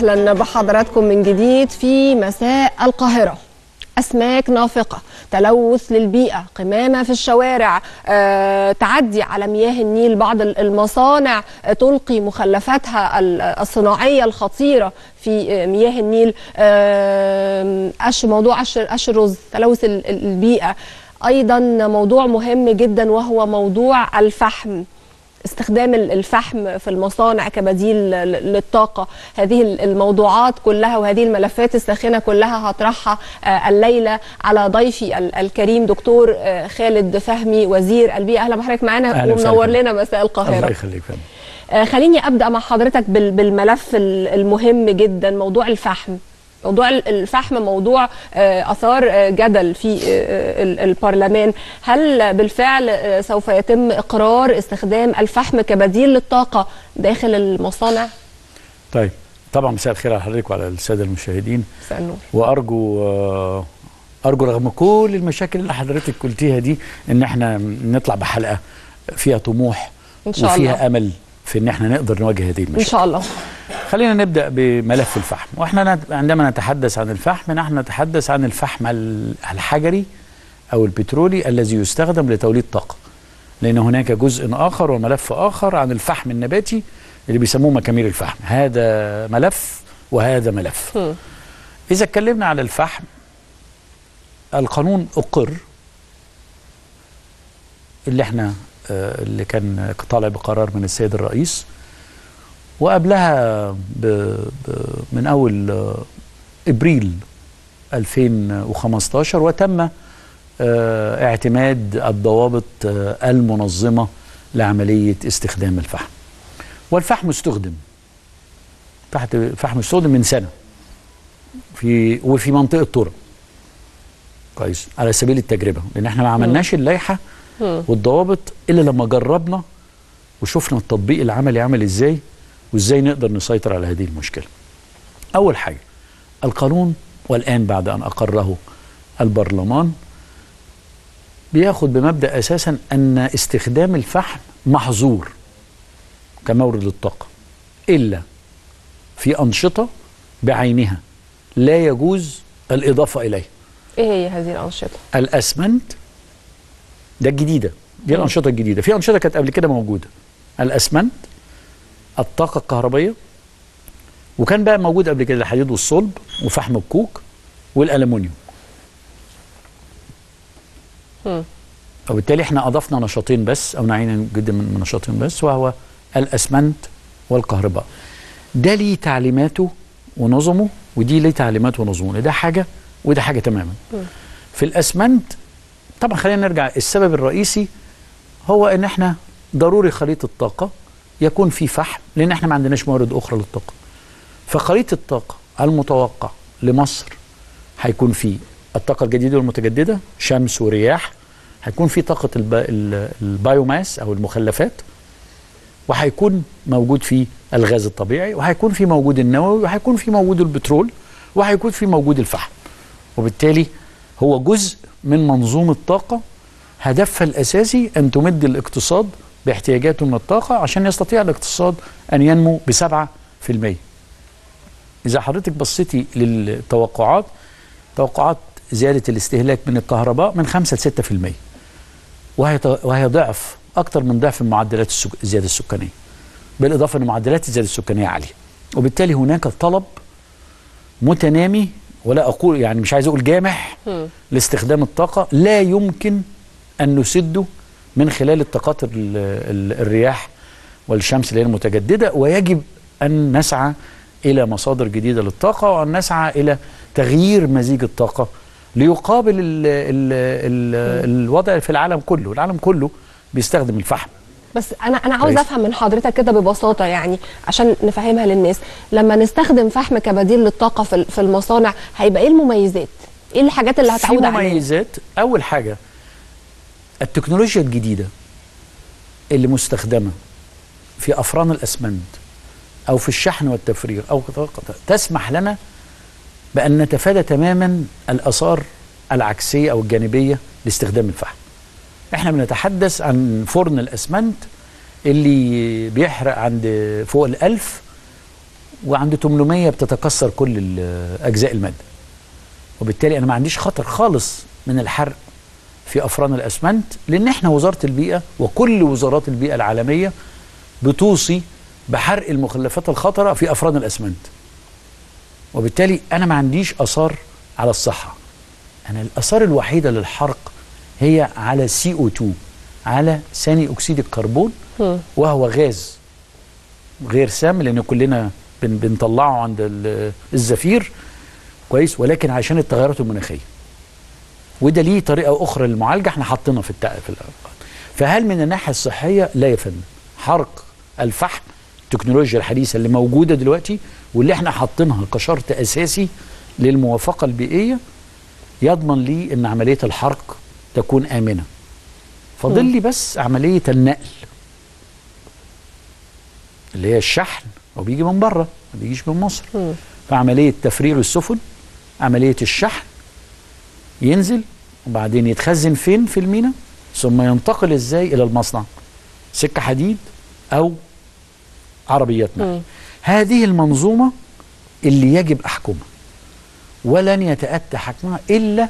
اهلا بحضراتكم من جديد في مساء القاهره اسماك نافقه تلوث للبيئه قمامه في الشوارع آه، تعدي على مياه النيل بعض المصانع آه، تلقي مخلفاتها ال- الصناعيه الخطيره في آه، مياه النيل آه، قش موضوع قش قش الرز تلوث ال- ال- البيئه ايضا موضوع مهم جدا وهو موضوع الفحم استخدام ال- الفحم في المصانع كبديل ل- للطاقة هذه ال- الموضوعات كلها وهذه الملفات الساخنة كلها هطرحها آه، الليلة على ضيفي ال- الكريم دكتور آه، خالد فهمي وزير البيئة أهلا بحضرتك معانا أهلا وسهلا. ومنور لنا مساء الله القاهرة يخليك فندم آه، خليني أبدأ مع حضرتك بال- بالملف ال- المهم جدا موضوع الفحم موضوع ال- الفحم موضوع آه، أثار آه، جدل في آه، ال- البرلمان هل بالفعل آه، سوف يتم إقرار استخدام الفحم كبديل للطاقة داخل المصانع؟ طيب طبعا مساء الخير على حضرتك وعلى الساده المشاهدين مساء النور وارجو آه، ارجو رغم كل المشاكل اللي حضرتك قلتيها دي ان احنا نطلع بحلقه فيها طموح إن شاء وفيها الله. امل في ان احنا نقدر نواجه هذه إن المشاكل شاء الله خلينا نبدا بملف الفحم واحنا نت- عندما نتحدث عن الفحم نحن نتحدث عن الفحم ال- الحجري او البترولي الذي يستخدم لتوليد طاقه لان هناك جزء اخر وملف اخر عن الفحم النباتي اللي بيسموه مكامير الفحم هذا ملف وهذا ملف هم. اذا اتكلمنا على الفحم القانون اقر اللي احنا آه، اللي كان طالع بقرار من السيد الرئيس وقبلها ب ب من اول آه، ابريل 2015 وتم آه، اعتماد الضوابط آه، المنظمه لعمليه استخدام الفحم والفحم استخدم تحت فحم استخدم من سنه في وفي منطقه طرق كويس على سبيل التجربه لان احنا ما عملناش اللائحه هم. والضوابط الا لما جربنا وشفنا التطبيق العملي عامل ازاي وازاي نقدر نسيطر على هذه المشكله. اول حاجه القانون والان بعد ان اقره البرلمان بياخد بمبدا اساسا ان استخدام الفحم محظور كمورد للطاقه الا في انشطه بعينها لا يجوز الاضافه اليه. إيه هي هذه الأنشطة؟ الاسمنت ده الجديده دي مم. الانشطه الجديده في انشطه كانت قبل كده موجوده الاسمنت الطاقه الكهربائيه وكان بقى موجود قبل كده الحديد والصلب وفحم الكوك والالومنيوم هم. وبالتالي احنا اضفنا نشاطين بس او نوعين جدا من نشاطين بس وهو الاسمنت والكهرباء ده ليه تعليماته ونظمه ودي ليه تعليماته ونظمه ده حاجه وده حاجه تماما في الاسمنت طبعا خلينا نرجع السبب الرئيسي هو ان احنا ضروري خليط الطاقه يكون في فحم لان احنا ما عندناش موارد اخرى للطاقه فخليط الطاقه المتوقع لمصر هيكون فيه الطاقه الجديده والمتجدده شمس ورياح هيكون في طاقه الب... ال- البايوماس او المخلفات وهيكون موجود فيه الغاز الطبيعي وهيكون في موجود النووي وهيكون في موجود البترول وهيكون في موجود الفحم وبالتالي هو جزء من منظومة طاقة هدفها الأساسي أن تمد الاقتصاد باحتياجاته من الطاقة عشان يستطيع الاقتصاد أن ينمو بسبعة في المية إذا حضرتك بصيتي للتوقعات توقعات زيادة الاستهلاك من الكهرباء من 5 ل 6 في المية وهي وهي ضعف أكثر من ضعف معدلات السك... الزيادة السكانية بالإضافة أن معدلات الزيادة السكانية عالية وبالتالي هناك طلب متنامي ولا أقول يعني مش عايز أقول جامح هم. لاستخدام الطاقة لا يمكن أن نسده من خلال الطاقات ال- ال- الرياح والشمس اللي هي المتجددة ويجب أن نسعى إلى مصادر جديدة للطاقة وأن نسعى إلى تغيير مزيج الطاقة ليقابل ال ال ال الوضع في العالم كله العالم كله بيستخدم الفحم بس انا انا عاوز كويس. افهم من حضرتك كده ببساطه يعني عشان نفهمها للناس لما نستخدم فحم كبديل للطاقه في ال- في المصانع هيبقى ايه المميزات ايه الحاجات اللي هتعود في عليها مميزات أول حاجة التكنولوجيا الجديدة اللي مستخدمة في أفران الأسمنت أو في الشحن والتفريغ أو تسمح لنا بأن نتفادى تماما الآثار العكسية أو الجانبية لاستخدام الفحم احنا بنتحدث عن فرن الأسمنت اللي بيحرق عند فوق الألف وعند 800 بتتكسر كل ال- اجزاء الماده وبالتالي انا ما عنديش خطر خالص من الحرق في افران الاسمنت لان احنا وزاره البيئه وكل وزارات البيئه العالميه بتوصي بحرق المخلفات الخطره في افران الاسمنت وبالتالي انا ما عنديش اثار على الصحه انا الاثار الوحيده للحرق هي على سي او 2 على ثاني اكسيد الكربون مم. وهو غاز غير سام لان كلنا بن بنطلعه عند ال- الزفير كويس ولكن عشان التغيرات المناخيه وده ليه طريقه اخرى للمعالجه احنا حاطينها في التق... في الأوقات. فهل من الناحيه الصحيه لا يا فندم حرق الفحم التكنولوجيا الحديثه اللي موجوده دلوقتي واللي احنا حاطينها كشرط اساسي للموافقه البيئيه يضمن لي ان عمليه الحرق تكون امنه فاضل لي بس عمليه النقل اللي هي الشحن هو بيجي من بره ما بيجيش من مصر مم. فعمليه تفريغ السفن عمليه الشحن ينزل وبعدين يتخزن فين في المينا ثم ينتقل ازاي الى المصنع سكه حديد او عربيات نقل مم. هذه المنظومه اللي يجب احكمها ولن يتاتى حكمها الا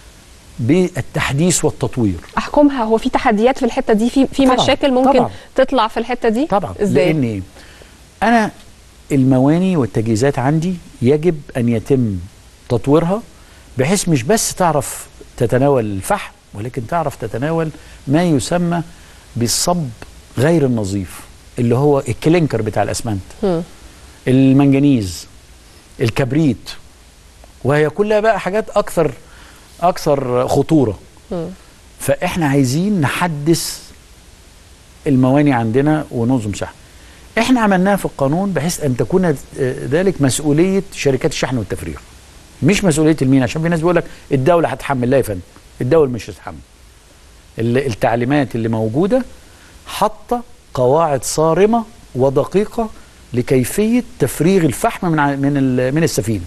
بالتحديث والتطوير احكمها هو في تحديات في الحته دي في في طبعاً، مشاكل ممكن طبعاً. تطلع في الحته دي طبعا ازاي لان إيه؟ انا المواني والتجهيزات عندي يجب ان يتم تطويرها بحيث مش بس تعرف تتناول الفحم ولكن تعرف تتناول ما يسمى بالصب غير النظيف اللي هو الكلينكر بتاع الاسمنت مم. المنجنيز الكبريت وهي كلها بقى حاجات اكثر اكثر خطوره مم. فاحنا عايزين نحدث المواني عندنا ونظم شحن احنا عملناها في القانون بحيث ان تكون آه، ذلك مسؤوليه شركات الشحن والتفريغ مش مسؤوليه المين عشان في ناس بيقول لك الدوله هتحمل لا يا فندم الدوله مش هتحمل ال- التعليمات اللي موجوده حاطه قواعد صارمه ودقيقه لكيفيه تفريغ الفحم من ع- من ال- من السفينه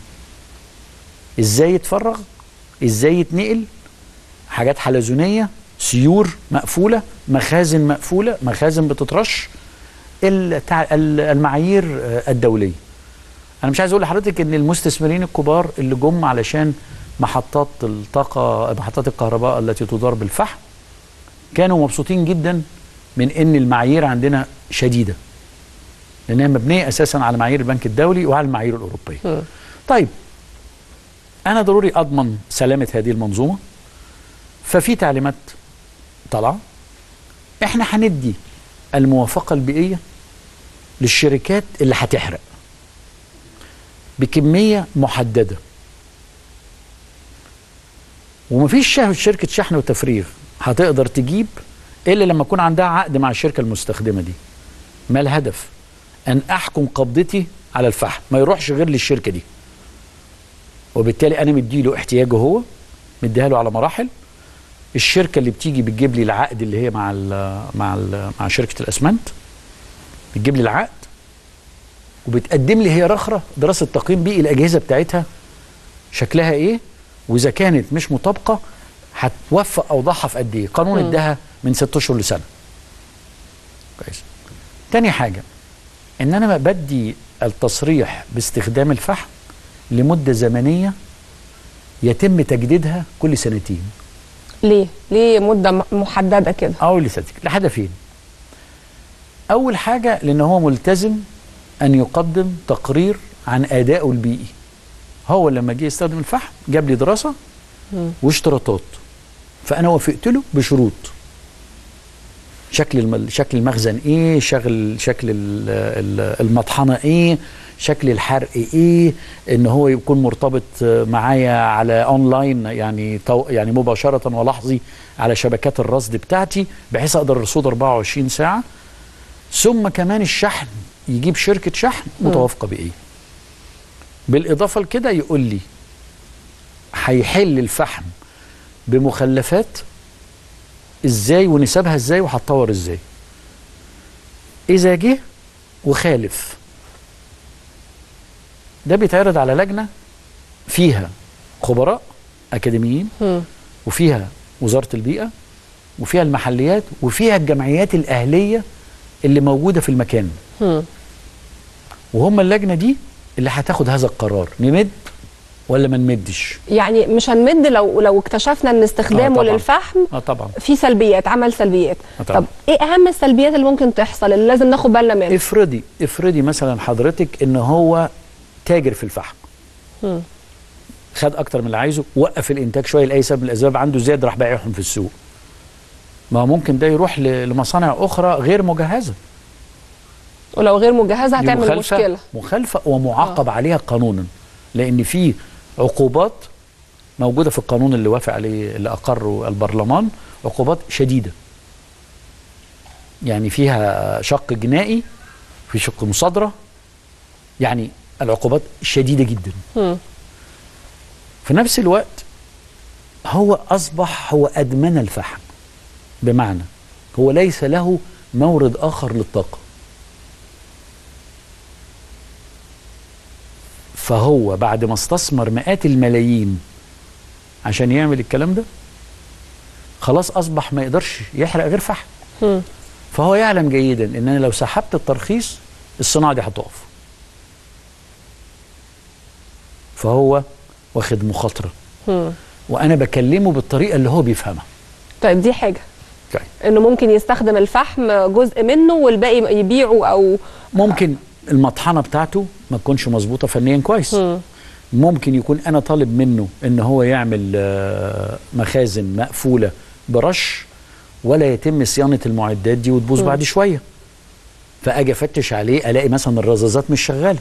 ازاي يتفرغ ازاي يتنقل حاجات حلزونيه سيور مقفوله مخازن مقفوله مخازن بتترش التع... ال- المعايير آه، الدوليه انا مش عايز اقول لحضرتك ان المستثمرين الكبار اللي جم علشان محطات الطاقه محطات الكهرباء التي تدار بالفحم كانوا مبسوطين جدا من ان المعايير عندنا شديده لانها مبنيه اساسا على معايير البنك الدولي وعلى المعايير الاوروبيه مم. طيب انا ضروري اضمن سلامه هذه المنظومه ففي تعليمات طالعه احنا هندي الموافقه البيئيه للشركات اللي هتحرق بكميه محدده ومفيش شه- شركه شحن وتفريغ هتقدر تجيب الا لما يكون عندها عقد مع الشركه المستخدمه دي ما الهدف ان احكم قبضتي على الفحم ما يروحش غير للشركه دي وبالتالي انا مديله احتياجه هو مديها له على مراحل الشركه اللي بتيجي بتجيب لي العقد اللي هي مع ال مع ال مع شركه الاسمنت بتجيب لي العقد وبتقدم لي هي رخره دراسه تقييم بيئي الاجهزه بتاعتها شكلها ايه واذا كانت مش مطابقه هتوفق اوضاعها في قد ايه قانون مم. اداها من ست اشهر لسنه كويس تاني حاجه ان انا بدي التصريح باستخدام الفحم لمده زمنيه يتم تجديدها كل سنتين ليه ليه مده م- محدده كده او لسنتين لحد فين اول حاجه لان هو ملتزم ان يقدم تقرير عن ادائه البيئي هو لما جه يستخدم الفحم جاب لي دراسه مم. واشتراطات فانا وافقت له بشروط شكل الم... شكل المخزن ايه شكل شكل ال- ال- المطحنه ايه شكل الحرق ايه ان هو يكون مرتبط معايا على اونلاين يعني تو... يعني مباشره ولحظي على شبكات الرصد بتاعتي بحيث اقدر ارصد 24 ساعه ثم كمان الشحن يجيب شركه شحن متوافقه بايه بالاضافه لكده يقول لي هيحل الفحم بمخلفات ازاي ونسبها ازاي وهتطور ازاي اذا جه وخالف ده بيتعرض على لجنه فيها خبراء اكاديميين مم. وفيها وزاره البيئه وفيها المحليات وفيها الجمعيات الاهليه اللي موجوده في المكان مم. وهم اللجنه دي اللي هتاخد هذا القرار نمد ولا ما نمدش يعني مش هنمد لو لو اكتشفنا ان استخدامه طبعاً. للفحم اه طبعا في سلبيات عمل سلبيات آه طبعاً. طب ايه اهم السلبيات اللي ممكن تحصل اللي لازم ناخد بالنا منها افرضي افرضي مثلا حضرتك ان هو تاجر في الفحم مم. خد اكتر من اللي عايزه وقف الانتاج شويه لاي سبب من الاسباب عنده زياده راح بايعهم في السوق ما هو ممكن ده يروح ل- لمصانع اخرى غير مجهزه ولو غير مجهزه دي هتعمل مخالفة- مشكله مخالفه ومعاقب عليها قانونا لان في عقوبات موجوده في القانون اللي وافق عليه اللي اقره البرلمان عقوبات شديده يعني فيها شق جنائي في شق مصادره يعني العقوبات شديده جدا مم. في نفس الوقت هو اصبح هو ادمن الفحم بمعنى هو ليس له مورد اخر للطاقه فهو بعد ما استثمر مئات الملايين عشان يعمل الكلام ده خلاص اصبح ما يقدرش يحرق غير فحم مم. فهو يعلم جيدا ان انا لو سحبت الترخيص الصناعه دي هتقف فهو واخد مخاطره مم. وانا بكلمه بالطريقه اللي هو بيفهمها طيب دي حاجه طيب. انه ممكن يستخدم الفحم جزء منه والباقي يبيعه او ممكن المطحنه بتاعته ما تكونش مظبوطه فنيا كويس مم. ممكن يكون انا طالب منه ان هو يعمل آه، مخازن مقفوله برش ولا يتم صيانه المعدات دي وتبوظ بعد شويه فاجي افتش عليه الاقي مثلا الرذاذات مش شغاله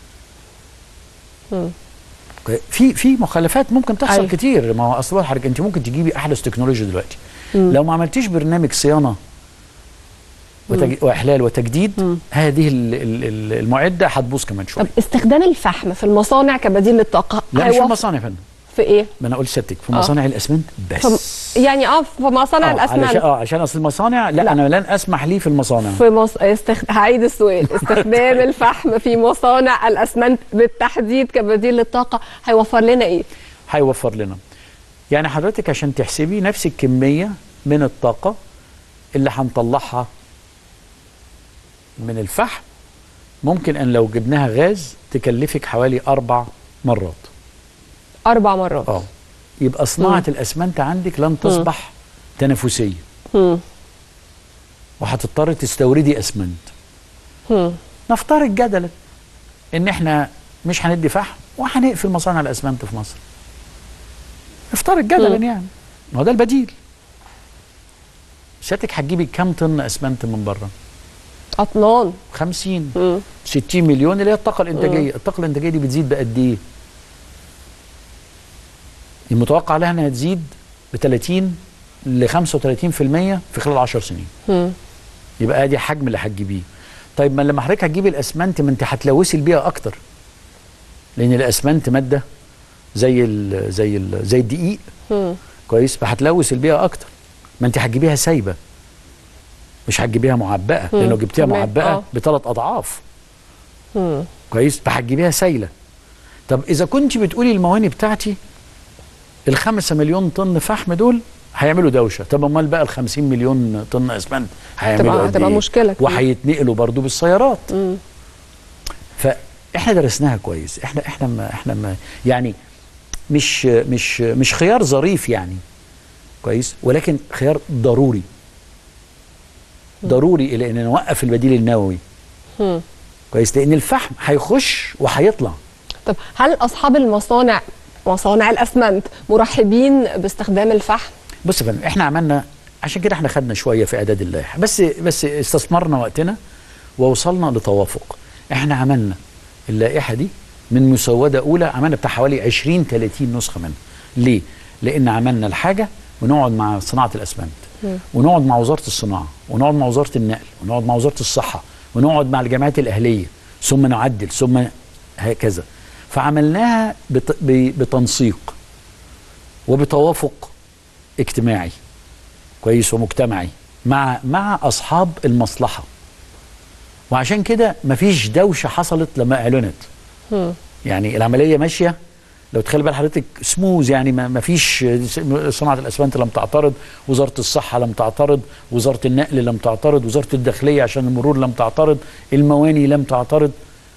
مم. في في مخالفات ممكن تحصل أيوة. أيوة. كتير ما هو اصل حضرتك انت ممكن تجيبي احدث تكنولوجيا دلوقتي لو ما عملتيش برنامج صيانه وتج... واحلال وتجديد مم. هذه ال- ال- ال- المعده هتبوظ كمان شويه طب استخدام الفحم في المصانع كبديل للطاقه لا مش في هيوفر- المصانع يا فندم في ايه ما انا قلت سيادتك في آه. مصانع الاسمنت بس ف... يعني اه في مصانع آه، علشان الاسمنت اه عشان اصل المصانع لا, لا. انا لن اسمح ليه في المصانع في مص... استخ... هعيد السؤال استخدام الفحم في مصانع الاسمنت بالتحديد كبديل للطاقه هيوفر لنا ايه هيوفر لنا يعني حضرتك عشان تحسبي نفس الكميه من الطاقه اللي هنطلعها من الفحم ممكن ان لو جبناها غاز تكلفك حوالي اربع مرات اربع مرات اه يبقى صناعه الاسمنت عندك لن تصبح تنافسيه مم. وهتضطر تستوردي اسمنت مم. نفترض جدلا ان احنا مش هندي فحم وهنقفل مصانع الاسمنت في مصر نفترض جدلا مم. يعني ما هو ده البديل سيادتك هتجيبي كام طن اسمنت من بره اطنان 50 مم. 60 مليون اللي هي الطاقه الانتاجيه الطاقه الانتاجيه دي بتزيد بقد ايه المتوقع لها انها تزيد ب 30 ل 35% في خلال 10 سنين مم. يبقى ادي حجم اللي هتجيبيه طيب ما لما حضرتك هتجيبي الاسمنت ما انت هتلوثي البيئه اكتر لان الاسمنت ماده زي ال زي ال زي الدقيق مم. كويس فهتلوث البيئه اكتر ما انت هتجيبيها سايبه مش هتجيبيها معبأه مم. لان لو جبتيها تمام. معبأه آه. بثلاث اضعاف مم. كويس فهتجيبيها سايله طب اذا كنت بتقولي المواني بتاعتي الخمسة مليون طن فحم دول هيعملوا دوشه طب امال بقى ال 50 مليون طن اسمنت هيعملوا هتبقى قد هتبقى إيه؟ مشكله كبيرة. وهيتنقلوا برضو بالسيارات مم. فاحنا درسناها كويس احنا احنا ما احنا ما يعني مش مش مش خيار ظريف يعني كويس ولكن خيار ضروري ضروري الى ان نوقف البديل النووي مم. كويس لان الفحم هيخش وهيطلع طب هل اصحاب المصانع مصانع الاسمنت مرحبين باستخدام الفحم بص يا فندم احنا عملنا عشان كده احنا خدنا شويه في اعداد اللائحه بس بس استثمرنا وقتنا ووصلنا لتوافق احنا عملنا اللائحه دي من مسوده اولى عملنا بتاع حوالي 20 30 نسخه منها ليه لان عملنا الحاجه ونقعد مع صناعه الاسمنت ونقعد مع وزاره الصناعه ونقعد مع وزاره النقل ونقعد مع وزاره الصحه ونقعد مع الجامعات الاهليه ثم نعدل ثم هكذا فعملناها بت- ب- بتنسيق وبتوافق اجتماعي كويس ومجتمعي مع مع اصحاب المصلحه وعشان كده مفيش دوشه حصلت لما اعلنت مم. يعني العمليه ماشيه لو تخيل بال حضرتك سموز يعني ما ما فيش صناعه الاسمنت لم تعترض وزاره الصحه لم تعترض وزاره النقل لم تعترض وزاره الداخليه عشان المرور لم تعترض المواني لم تعترض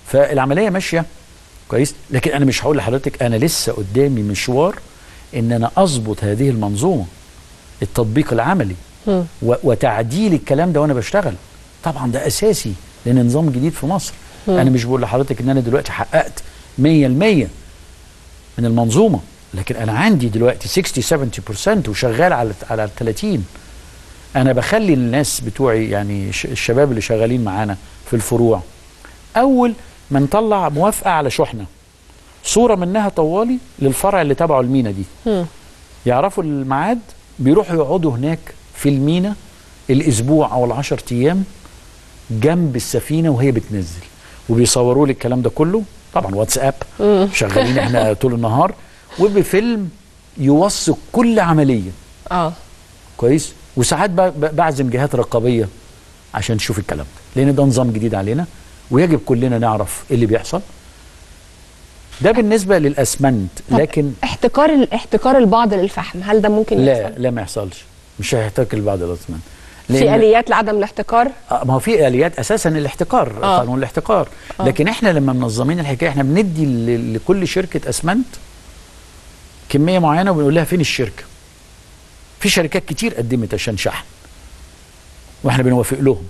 فالعمليه ماشيه كويس لكن انا مش هقول لحضرتك انا لسه قدامي مشوار ان انا اظبط هذه المنظومه التطبيق العملي مم. و- وتعديل الكلام ده وانا بشتغل طبعا ده اساسي لان نظام جديد في مصر انا مش بقول لحضرتك ان انا دلوقتي حققت 100% من المنظومه لكن انا عندي دلوقتي 60 70% وشغال على على 30 انا بخلي الناس بتوعي يعني ش- الشباب اللي شغالين معانا في الفروع اول ما نطلع موافقه على شحنه صوره منها طوالي للفرع اللي تبعه المينا دي مم. يعرفوا الميعاد بيروحوا يقعدوا هناك في المينا الاسبوع او العشر ايام جنب السفينه وهي بتنزل وبيصوروا لي الكلام ده كله طبعا واتساب شغالين احنا طول النهار وبفيلم يوثق كل عمليه اه كويس وساعات ب- ب- بعزم جهات رقابيه عشان تشوف الكلام ده لان ده نظام جديد علينا ويجب كلنا نعرف ايه اللي بيحصل ده بالنسبه للاسمنت طب لكن احتكار ال- احتكار البعض للفحم هل ده ممكن لا يحصل؟ لا ما يحصلش مش هيحتاج لبعض الاسمنت في اليات لعدم الاحتكار آه، ما هو في اليات اساسا الاحتكار آه. قانون الاحتكار آه. لكن احنا لما منظمين الحكايه احنا بندي ل- لكل شركه اسمنت كميه معينه وبنقول لها فين الشركه في شركات كتير قدمت عشان شحن واحنا بنوافق لهم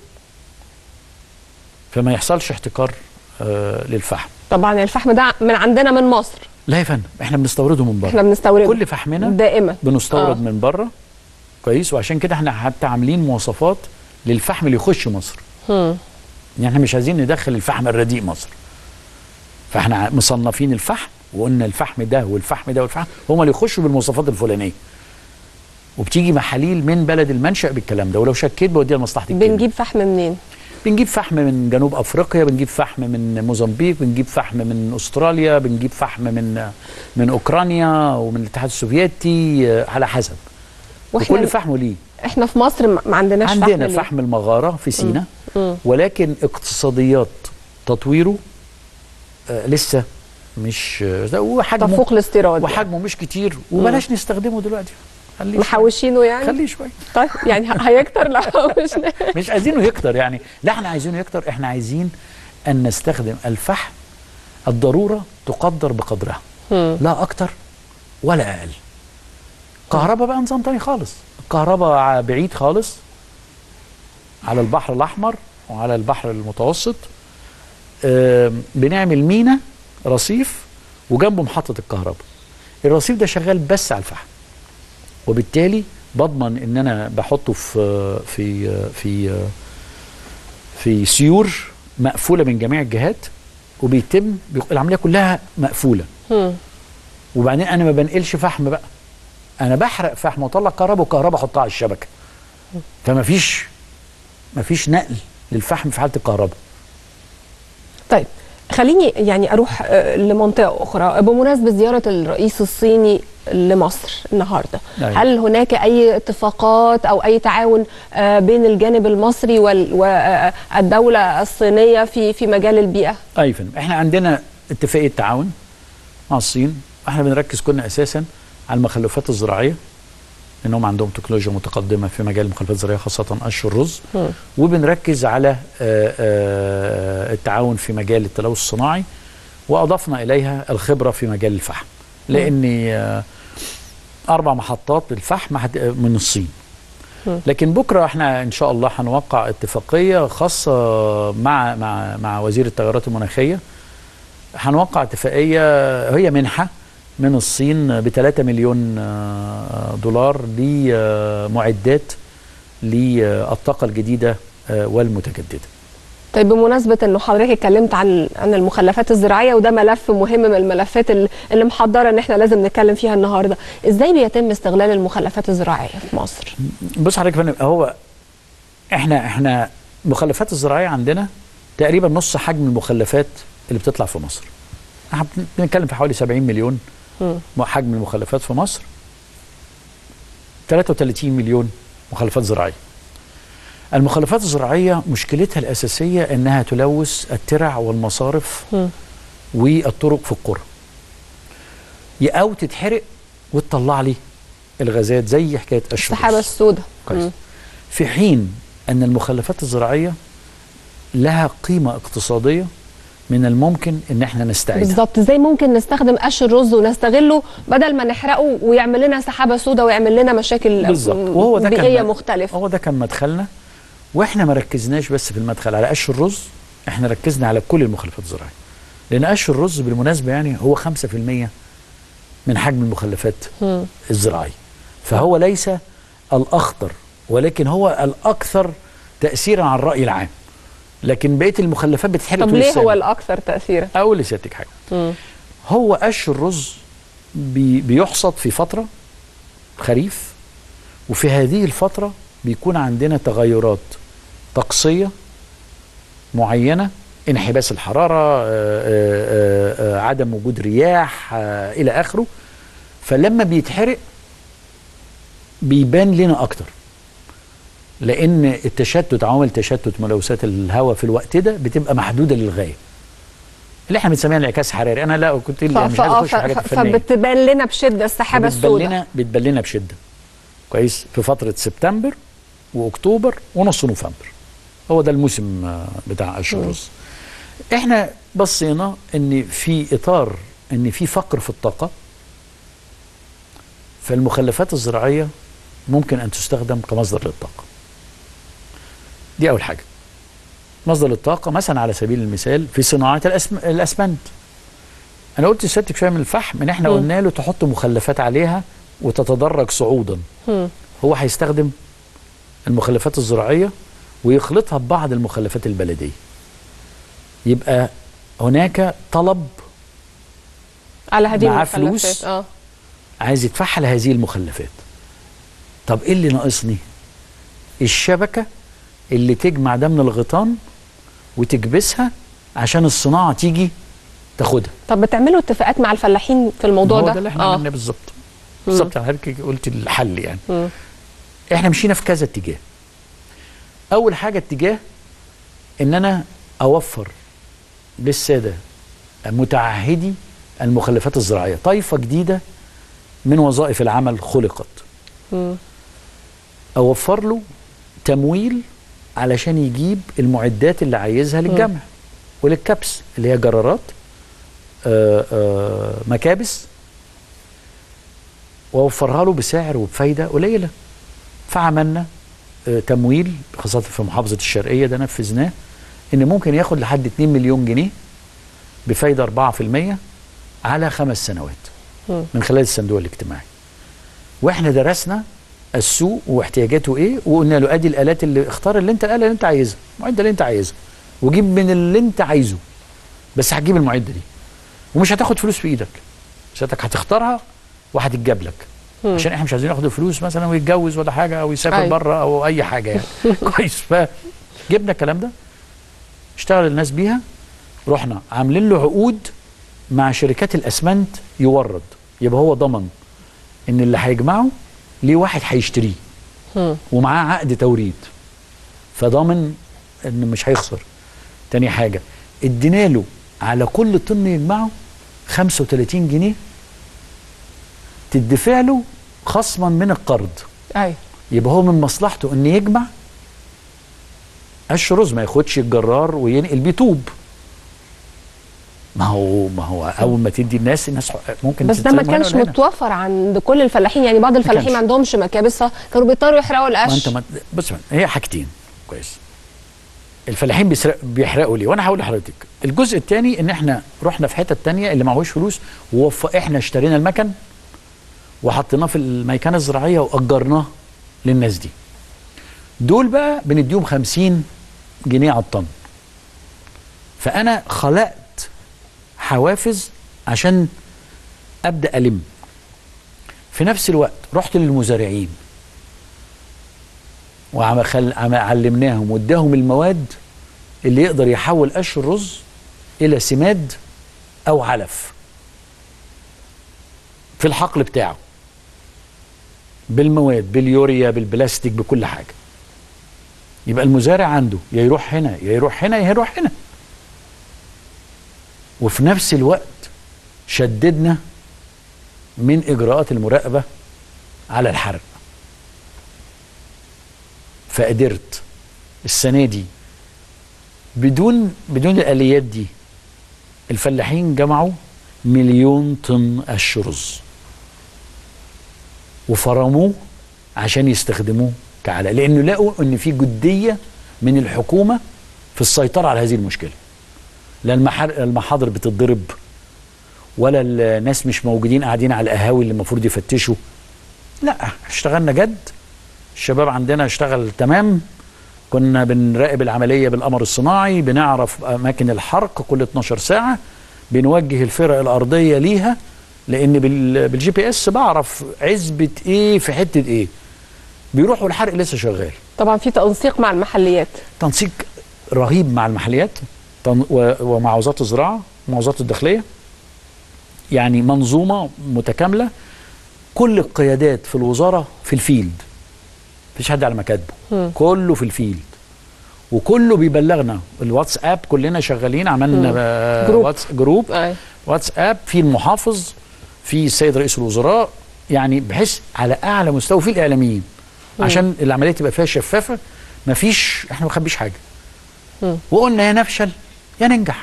فما يحصلش احتكار آه للفحم طبعا الفحم ده من عندنا من مصر لا يا فندم احنا بنستورده من بره احنا بنستورده كل فحمنا دائما بنستورد آه. من بره كويس وعشان كده احنا حتى عاملين مواصفات للفحم اللي يخش مصر مم. يعني احنا مش عايزين ندخل الفحم الرديء مصر فاحنا مصنفين الفحم وقلنا الفحم ده والفحم ده والفحم هم اللي يخشوا بالمواصفات الفلانيه وبتيجي محاليل من بلد المنشأ بالكلام ده ولو شكيت بوديها لمصلحه الكيمياء بنجيب فحم منين؟ بنجيب فحم من جنوب افريقيا بنجيب فحم من موزمبيق بنجيب فحم من استراليا بنجيب فحم من من اوكرانيا ومن الاتحاد السوفيتي آه، على حسب واحنا وكل فحم ليه احنا في مصر ما ما عندناش فحم عندنا ليه؟ فحم المغاره في سينا مم. ولكن اقتصاديات تطويره آه لسه مش آه، ده وحجمه تفوق الاستيراد وحجمه مش كتير وبلاش نستخدمه دلوقتي خليه شوية. محوشينه يعني خليه شويه طيب يعني ه- هيكتر لو حوشنا مش عايزينه يكتر يعني لا احنا عايزينه يكتر احنا عايزين ان نستخدم الفحم الضروره تقدر بقدرها مم. لا اكتر ولا اقل كهرباء بقى نظام تاني خالص الكهرباء ع- بعيد خالص على البحر الاحمر وعلى البحر المتوسط آم، بنعمل مينا رصيف وجنبه محطه الكهرباء الرصيف ده شغال بس على الفحم وبالتالي بضمن ان انا بحطه في في في في سيور مقفوله من جميع الجهات وبيتم بيق- العمليه كلها مقفوله مم. وبعدين انا ما بنقلش فحم بقى انا بحرق فحم واطلع كهرباء وكهرباء احطها على الشبكه فما فيش ما فيش نقل للفحم في حاله الكهرباء طيب خليني يعني اروح آه، لمنطقه اخرى بمناسبه زياره الرئيس الصيني لمصر النهارده أيوة. هل هناك اي اتفاقات او اي تعاون آه، بين الجانب المصري والدوله الصينيه في في مجال البيئه اي فندم احنا عندنا اتفاقيه تعاون مع الصين احنا بنركز كنا اساسا على المخلفات الزراعيه انهم عندهم تكنولوجيا متقدمه في مجال المخلفات الزراعيه خاصه قش الرز مم. وبنركز على آه، آه، التعاون في مجال التلوث الصناعي واضفنا اليها الخبره في مجال الفحم لان آه، اربع محطات للفحم هت- من الصين مم. لكن بكره احنا ان شاء الله هنوقع اتفاقيه خاصه مع مع مع وزير التغيرات المناخيه هنوقع اتفاقيه هي منحه من الصين ب 3 مليون آه، دولار لمعدات للطاقه الجديده آه، والمتجدده طيب بمناسبة انه حضرتك اتكلمت عن عن المخلفات الزراعية وده ملف مهم من الملفات ال- اللي محضرة ان احنا لازم نتكلم فيها النهاردة، ازاي بيتم استغلال المخلفات الزراعية في مصر؟ بص حضرتك يا فندم هو احنا احنا المخلفات الزراعيه عندنا تقريبا نص حجم المخلفات اللي بتطلع في مصر. احنا بنتكلم في حوالي 70 مليون مم. حجم المخلفات في مصر 33 مليون مخلفات زراعيه. المخلفات الزراعيه مشكلتها الاساسيه انها تلوث الترع والمصارف مم. والطرق في القرى. يا او تتحرق وتطلع لي الغازات زي حكايه قش السحابة الرز. السوداء كويس مم. في حين ان المخلفات الزراعيه لها قيمه اقتصاديه من الممكن ان احنا نستعيدها بالظبط ازاي ممكن نستخدم قش الرز ونستغله بدل ما نحرقه ويعمل لنا سحابه سوداء ويعمل لنا مشاكل بالظبط وهو ده بيئيه كان مختلفه هو ده كان مدخلنا واحنا ما ركزناش بس في المدخل على قش الرز احنا ركزنا على كل المخلفات الزراعيه لان قش الرز بالمناسبه يعني هو 5% من حجم المخلفات مم. الزراعيه فهو ليس الاخطر ولكن هو الاكثر تاثيرا على الراي العام لكن بقيه المخلفات بتتحرق طب طول ليه السنة. هو الاكثر تاثيرا اقول لسيادتك حاجه مم. هو قش الرز بي بيحصد في فترة خريف وفي هذه الفترة بيكون عندنا تغيرات طقسية معينة انحباس الحرارة آه، آه، آه، عدم وجود رياح آه، إلى آخره فلما بيتحرق بيبان لنا أكتر لأن التشتت عوامل تشتت ملوثات الهواء في الوقت ده بتبقى محدودة للغاية اللي احنا بنسميها انعكاس حراري انا لا كنت ف- اللي مش عايز فآه، اخش في ف- حاجات ف- فنيه فبتبان لنا بشده السحابه بتبان السوداء لنا بتبان لنا بشده كويس في فتره سبتمبر واكتوبر ونص نوفمبر هو ده الموسم آه، بتاع قش الرز احنا بصينا ان في اطار ان في فقر في الطاقه فالمخلفات الزراعيه ممكن ان تستخدم كمصدر للطاقه دي اول حاجه مصدر للطاقه مثلا على سبيل المثال في صناعه الأسم... الاسمنت انا قلت لسيادتك شويه من الفحم ان احنا مم. قلنا له تحط مخلفات عليها وتتدرج صعودا مم. هو هيستخدم المخلفات الزراعيه ويخلطها ببعض المخلفات البلديه يبقى هناك طلب على هذه معاه المخلفات. فلوس؟ اه عايز يدفعها لهذه المخلفات طب ايه اللي ناقصني الشبكه اللي تجمع ده من الغيطان وتكبسها عشان الصناعه تيجي تاخدها طب بتعملوا اتفاقات مع الفلاحين في الموضوع هو ده ده اللي احنا اه عملناه بالظبط بالظبط يعني حضرتك قلت الحل يعني مم. احنا مشينا في كذا اتجاه اول حاجه اتجاه ان انا اوفر للساده متعهدي المخلفات الزراعيه طائفه جديده من وظائف العمل خلقت مم. اوفر له تمويل علشان يجيب المعدات اللي عايزها للجمع وللكبس اللي هي جرارات آآ آآ مكابس واوفرها له بسعر وبفايده قليله فعملنا آه، تمويل خاصه في محافظه الشرقيه ده نفذناه ان ممكن ياخد لحد 2 مليون جنيه بفايده 4% على خمس سنوات مم. من خلال الصندوق الاجتماعي واحنا درسنا السوق واحتياجاته ايه وقلنا له ادي الالات اللي اختار اللي انت الاله اللي انت عايزها المعده اللي انت عايزها وجيب من اللي انت عايزه بس هتجيب المعده دي ومش هتاخد فلوس في ايدك ساعتك هتختارها وهتتجاب لك مم. عشان احنا مش عايزين ناخد فلوس مثلا ويتجوز ولا حاجه او يسافر أيوة. بره او اي حاجه يعني كويس فجبنا الكلام ده اشتغل الناس بيها رحنا عاملين له عقود مع شركات الاسمنت يورد يبقى هو ضمن ان اللي هيجمعه ليه واحد هيشتريه مم. ومعاه عقد توريد فضامن ان مش هيخسر تاني حاجه ادينا له على كل طن يجمعه 35 جنيه تدفع له خصما من القرض ايوه يبقى هو من مصلحته ان يجمع قش رز ما ياخدش الجرار وينقل بيه طوب ما هو ما هو اول ما تدي الناس الناس ممكن بس ده ما تتسلم هنا كانش ولا هنا. متوفر عند كل الفلاحين يعني بعض الفلاحين كانش. ما عندهمش مكابس كانوا بيضطروا يحرقوا ما القش انت ما بص هي حاجتين كويس الفلاحين بيسرق بيحرقوا ليه وانا هقول لحضرتك الجزء الثاني ان احنا رحنا في حته تانية اللي معهوش فلوس ووف احنا اشترينا المكن وحطيناه في الميكنه الزراعيه واجرناه للناس دي دول بقى بنديهم 50 جنيه على الطن فانا خلقت حوافز عشان ابدا الم في نفس الوقت رحت للمزارعين وعلمناهم واداهم المواد اللي يقدر يحول قش الرز الى سماد او علف في الحقل بتاعه بالمواد باليوريا بالبلاستيك بكل حاجه يبقى المزارع عنده يا يروح هنا يا يروح هنا يا يروح هنا وفي نفس الوقت شددنا من اجراءات المراقبه على الحرق فقدرت السنه دي بدون بدون الاليات دي الفلاحين جمعوا مليون طن قش رز وفرموه عشان يستخدموه كعلاء لانه لقوا ان في جديه من الحكومه في السيطره على هذه المشكله لا المحار- المحاضر بتتضرب ولا الناس مش موجودين قاعدين على القهاوي اللي المفروض يفتشوا لا اشتغلنا جد الشباب عندنا اشتغل تمام كنا بنراقب العملية بالقمر الصناعي بنعرف أماكن الحرق كل 12 ساعة بنوجه الفرق الأرضية ليها لأن بال- بالجي بي اس بعرف عزبة إيه في حتة إيه بيروحوا الحرق لسه شغال طبعا في تنسيق مع المحليات تنسيق رهيب مع المحليات تن- و- ومع وزاره الزراعه ومع وزاره الداخليه يعني منظومه متكامله كل القيادات في الوزاره في الفيلد مفيش حد على مكاتبه كله في الفيلد وكله بيبلغنا الواتساب كلنا شغالين عملنا آه، جروب. واتس جروب أي. واتساب في المحافظ في السيد رئيس الوزراء يعني بحيث على اعلى مستوى في الاعلاميين عشان العمليه تبقى فيها شفافه مفيش احنا ما بنخبيش حاجه وقلنا يا نفشل يا ننجح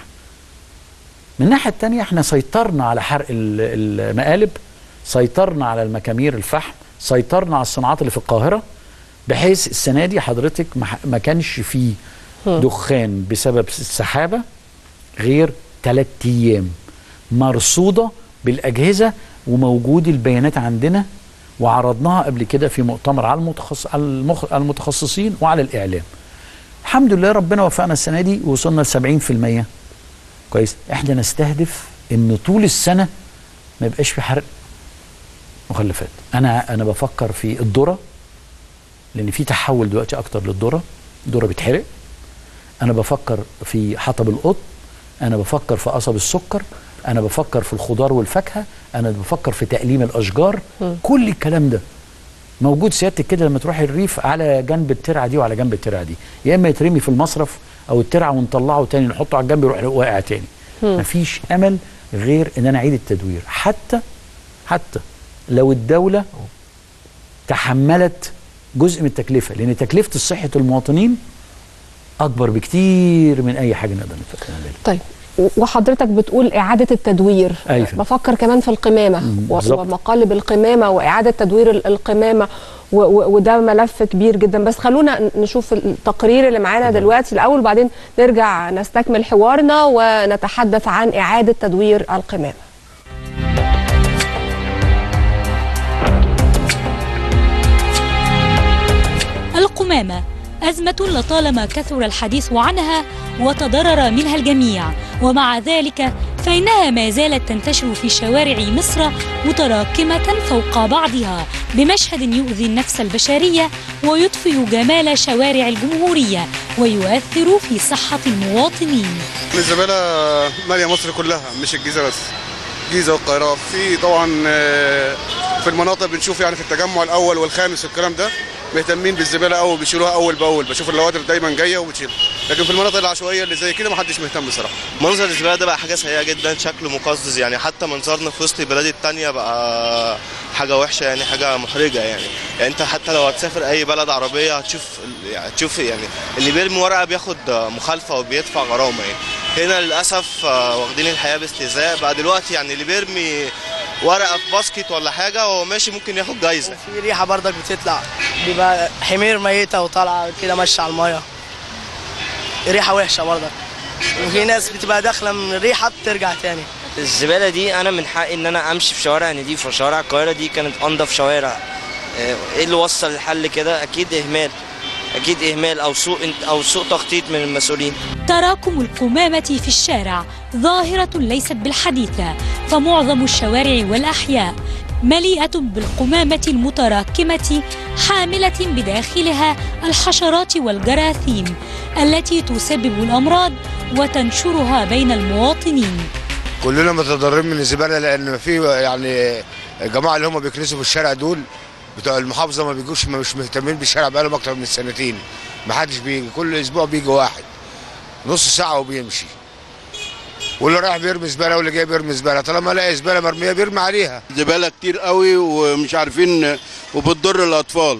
من الناحيه الثانيه احنا سيطرنا على حرق ال- المقالب سيطرنا على المكامير الفحم سيطرنا على الصناعات اللي في القاهره بحيث السنه دي حضرتك ما ح- ما كانش فيه دخان بسبب السحابه غير ثلاث ايام مرصوده بالاجهزه وموجود البيانات عندنا وعرضناها قبل كده في مؤتمر على المتخص... على المخ... على المتخصصين وعلى الاعلام. الحمد لله ربنا وفقنا السنه دي وصلنا ل 70% كويس احنا نستهدف ان طول السنه ما يبقاش في حرق مخلفات انا انا بفكر في الذره لان في تحول دلوقتي اكتر للذره الذره بتحرق انا بفكر في حطب القط انا بفكر في قصب السكر انا بفكر في الخضار والفاكهه انا بفكر في تقليم الاشجار كل الكلام ده موجود سيادتك كده لما تروحي الريف على جنب الترعه دي وعلى جنب الترعه دي يا اما يترمي في المصرف او الترعه ونطلعه تاني نحطه على الجنب يروح واقع تاني مفيش امل غير ان انا اعيد التدوير حتى حتى لو الدوله تحملت جزء من التكلفه لان تكلفه صحه المواطنين اكبر بكتير من اي حاجه نقدر نعملها طيب و- وحضرتك بتقول إعادة التدوير أيوة. بفكر كمان في القمامة و- بالظبط. ومقالب القمامة وإعادة تدوير ال- القمامة و- و- وده ملف كبير جدا بس خلونا ن- نشوف التقرير اللي معانا دلوقتي الأول وبعدين نرجع نستكمل حوارنا ونتحدث عن إعادة تدوير القمامة القمامة أزمة لطالما كثر الحديث عنها وتضرر منها الجميع ومع ذلك فإنها ما زالت تنتشر في شوارع مصر متراكمة فوق بعضها بمشهد يؤذي النفس البشرية ويطفئ جمال شوارع الجمهورية ويؤثر في صحة المواطنين الزبالة مالية مصر كلها مش الجيزة بس الجيزة والقاهرة في طبعا آه، في المناطق بنشوف يعني في التجمع الأول والخامس والكلام ده مهتمين بالزبالة أول بيشيلوها أول بأول بشوف اللوادر دايما جاية وبتشيل لكن في المناطق العشوائية اللي زي كده محدش مهتم بصراحة منظر الزبالة ده بقى حاجة سيئة جدا شكله مقزز يعني حتى منظرنا في وسط البلاد التانية بقى حاجة وحشة يعني حاجة محرجة يعني يعني انت حتى لو هتسافر اي بلد عربية هتشوف يعني هتشوف يعني اللي بيرمي ورقة بياخد مخالفة وبيدفع غرامة يعني هنا للأسف آه، واخدين الحياة باستهزاء بقى دلوقتي يعني اللي بيرمي ورقة في باسكت ولا حاجة وهو ماشي ممكن ياخد جايزة في ريحه برضك بتطلع بيبقى حمير ميته وطالعه كده ماشيه على الميه ريحه وحشه برضك وفي ناس بتبقى داخله من الريحه بترجع تاني الزبالة دي أنا من حقي إن أنا أمشي في شوارع نضيفة شوارع القاهرة دي كانت أنظف شوارع آه، إيه اللي وصل الحل كده أكيد إهمال أكيد إهمال أو سوء أو سوء تخطيط من المسؤولين تراكم القمامة في الشارع ظاهرة ليست بالحديثة فمعظم الشوارع والأحياء مليئة بالقمامة المتراكمة حاملة بداخلها الحشرات والجراثيم التي تسبب الأمراض وتنشرها بين المواطنين كلنا متضررين من الزباله لان في يعني الجماعه اللي هم بيكنسوا في الشارع دول بتوع المحافظه ما بيجوش ما مش مهتمين بالشارع بقالهم اكتر من سنتين ما حدش بيجي كل اسبوع بيجي واحد نص ساعه وبيمشي واللي رايح بيرمي زباله واللي جاي بيرمي زباله طالما لقى زباله مرميه بيرمي عليها زبالة كتير قوي ومش عارفين وبتضر الأطفال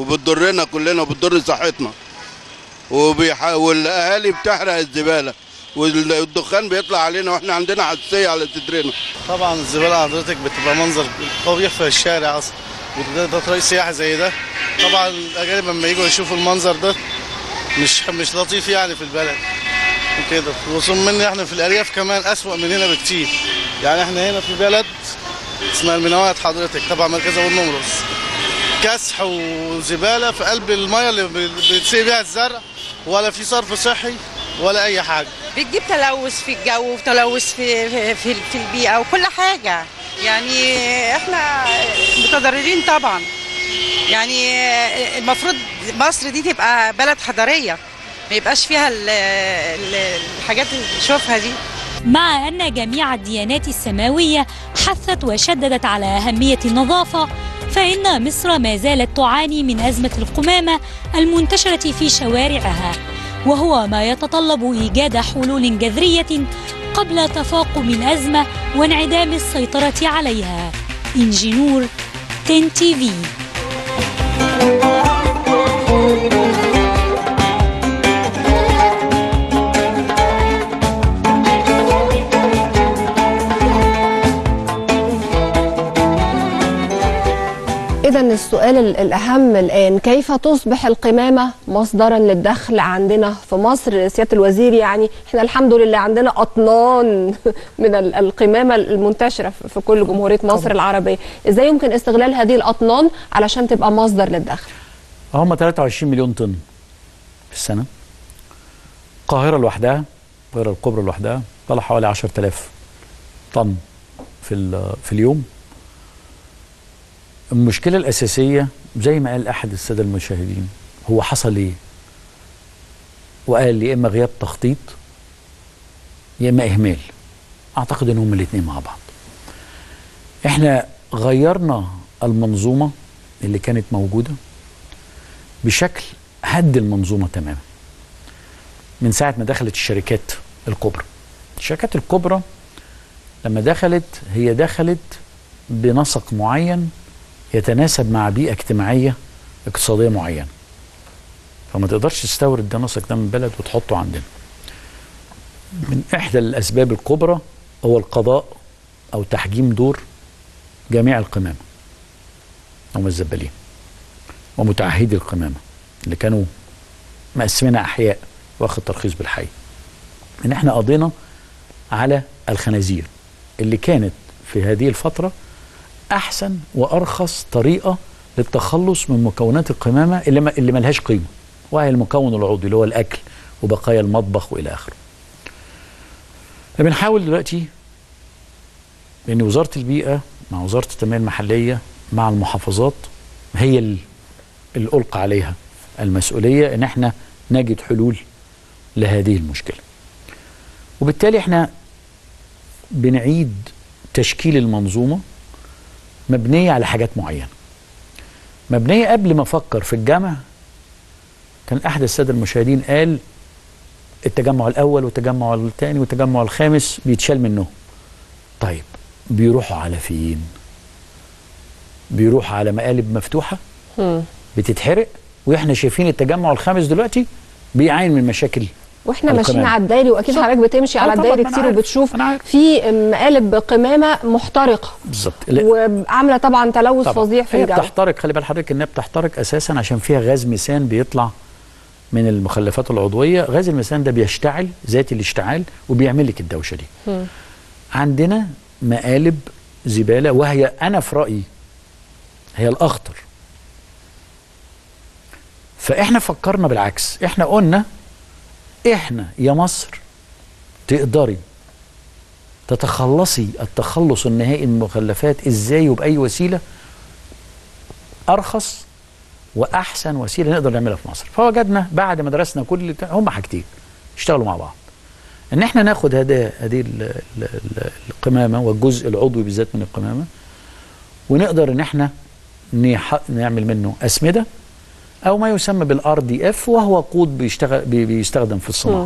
وبتضرنا كلنا وبتضر صحتنا وبيح... والأهالي بتحرق الزبالة والدخان بيطلع علينا واحنا عندنا حساسيه على صدرنا طبعا الزباله حضرتك بتبقى منظر قبيح في الشارع اصلا وده ده طريق سياحي زي ده طبعا الاجانب لما يجوا يشوفوا المنظر ده مش مش لطيف يعني في البلد وكده وصم مني احنا في الارياف كمان اسوأ من هنا بكتير يعني احنا هنا في بلد اسمها المنوات حضرتك تبع مركز ابو النمرس كسح وزباله في قلب الميه اللي بتسقي بيها الزرع ولا في صرف صحي ولا اي حاجه بتجيب تلوث في الجو وتلوث في في في, في البيئه وكل حاجه يعني احنا متضررين طبعا يعني المفروض مصر دي تبقى بلد حضاريه ما يبقاش فيها ال ال الحاجات اللي بنشوفها دي مع أن جميع الديانات السماوية حثت وشددت على أهمية النظافة فإن مصر ما زالت تعاني من أزمة القمامة المنتشرة في شوارعها وهو ما يتطلب إيجاد حلول جذرية قبل تفاقم الأزمة وانعدام السيطرة عليها إنجنور تن تي في إذا السؤال ال- الأهم الآن كيف تصبح القمامة مصدرا للدخل عندنا في مصر سيادة الوزير يعني احنا الحمد لله عندنا أطنان من ال- القمامة المنتشرة في في كل جمهورية مصر العربية إزاي يمكن استغلال هذه الأطنان علشان تبقى مصدر للدخل هم 23 مليون طن في السنة القاهرة لوحدها القاهرة الكبرى لوحدها طلع حوالي 10000 طن في ال- في اليوم المشكلة الأساسية زي ما قال أحد السادة المشاهدين هو حصل إيه؟ وقال يا إما غياب تخطيط يا إما إهمال أعتقد إن هم الاتنين مع بعض إحنا غيرنا المنظومة اللي كانت موجودة بشكل هد المنظومه تماما من ساعه ما دخلت الشركات الكبرى الشركات الكبرى لما دخلت هي دخلت بنسق معين يتناسب مع بيئه اجتماعيه اقتصاديه معينه فما تقدرش تستورد ده نسق ده من بلد وتحطه عندنا من احدى الاسباب الكبرى هو القضاء او تحجيم دور جميع القمامه هم الزبالين ومتعهدي القمامه اللي كانوا مقسمينها احياء واخد ترخيص بالحي ان احنا قضينا على الخنازير اللي كانت في هذه الفتره احسن وارخص طريقه للتخلص من مكونات القمامه اللي ما اللي ملهاش قيمه وهي المكون العضوي اللي هو الاكل وبقايا المطبخ والى اخره. بنحاول دلوقتي لان وزاره البيئه مع وزاره التنميه المحليه مع المحافظات هي ال- اللي ألقى عليها المسؤولية إن احنا نجد حلول لهذه المشكلة وبالتالي احنا بنعيد تشكيل المنظومة مبنية على حاجات معينة مبنية قبل ما أفكر في الجامع كان أحد السادة المشاهدين قال التجمع الأول والتجمع الثاني والتجمع الخامس بيتشال منه طيب بيروحوا على فين بيروحوا على مقالب مفتوحة بتتحرق واحنا شايفين التجمع الخامس دلوقتي بيعاني من مشاكل واحنا القمامة. ماشيين على الدايري واكيد بالظبط. حضرتك بتمشي آه على طبعاً، الدايري ما أنا كتير عارف، وبتشوف أنا عارف. في مقالب قمامه محترقه بالظبط لا، وعامله طبعا تلوث طبعاً. فظيع في هي الجو بتحترق خلي بال حضرتك انها بتحترق اساسا عشان فيها غاز ميثان بيطلع من المخلفات العضويه غاز الميثان ده بيشتعل ذاتي الاشتعال وبيعمل لك الدوشه دي مم. عندنا مقالب زباله وهي انا في رايي هي الاخطر فاحنا فكرنا بالعكس احنا قلنا احنا يا مصر تقدري تتخلصي التخلص النهائي من المخلفات ازاي وباي وسيله ارخص واحسن وسيله نقدر نعملها في مصر فوجدنا بعد ما درسنا كل هم حاجتين اشتغلوا مع بعض ان احنا ناخد هذه هذه ال- ال- ال- القمامه والجزء العضوي بالذات من القمامه ونقدر ان احنا نح- نعمل منه اسمده او ما يسمى بالار دي اف وهو وقود بيشتغل بي- بيستخدم في الصناعه مم.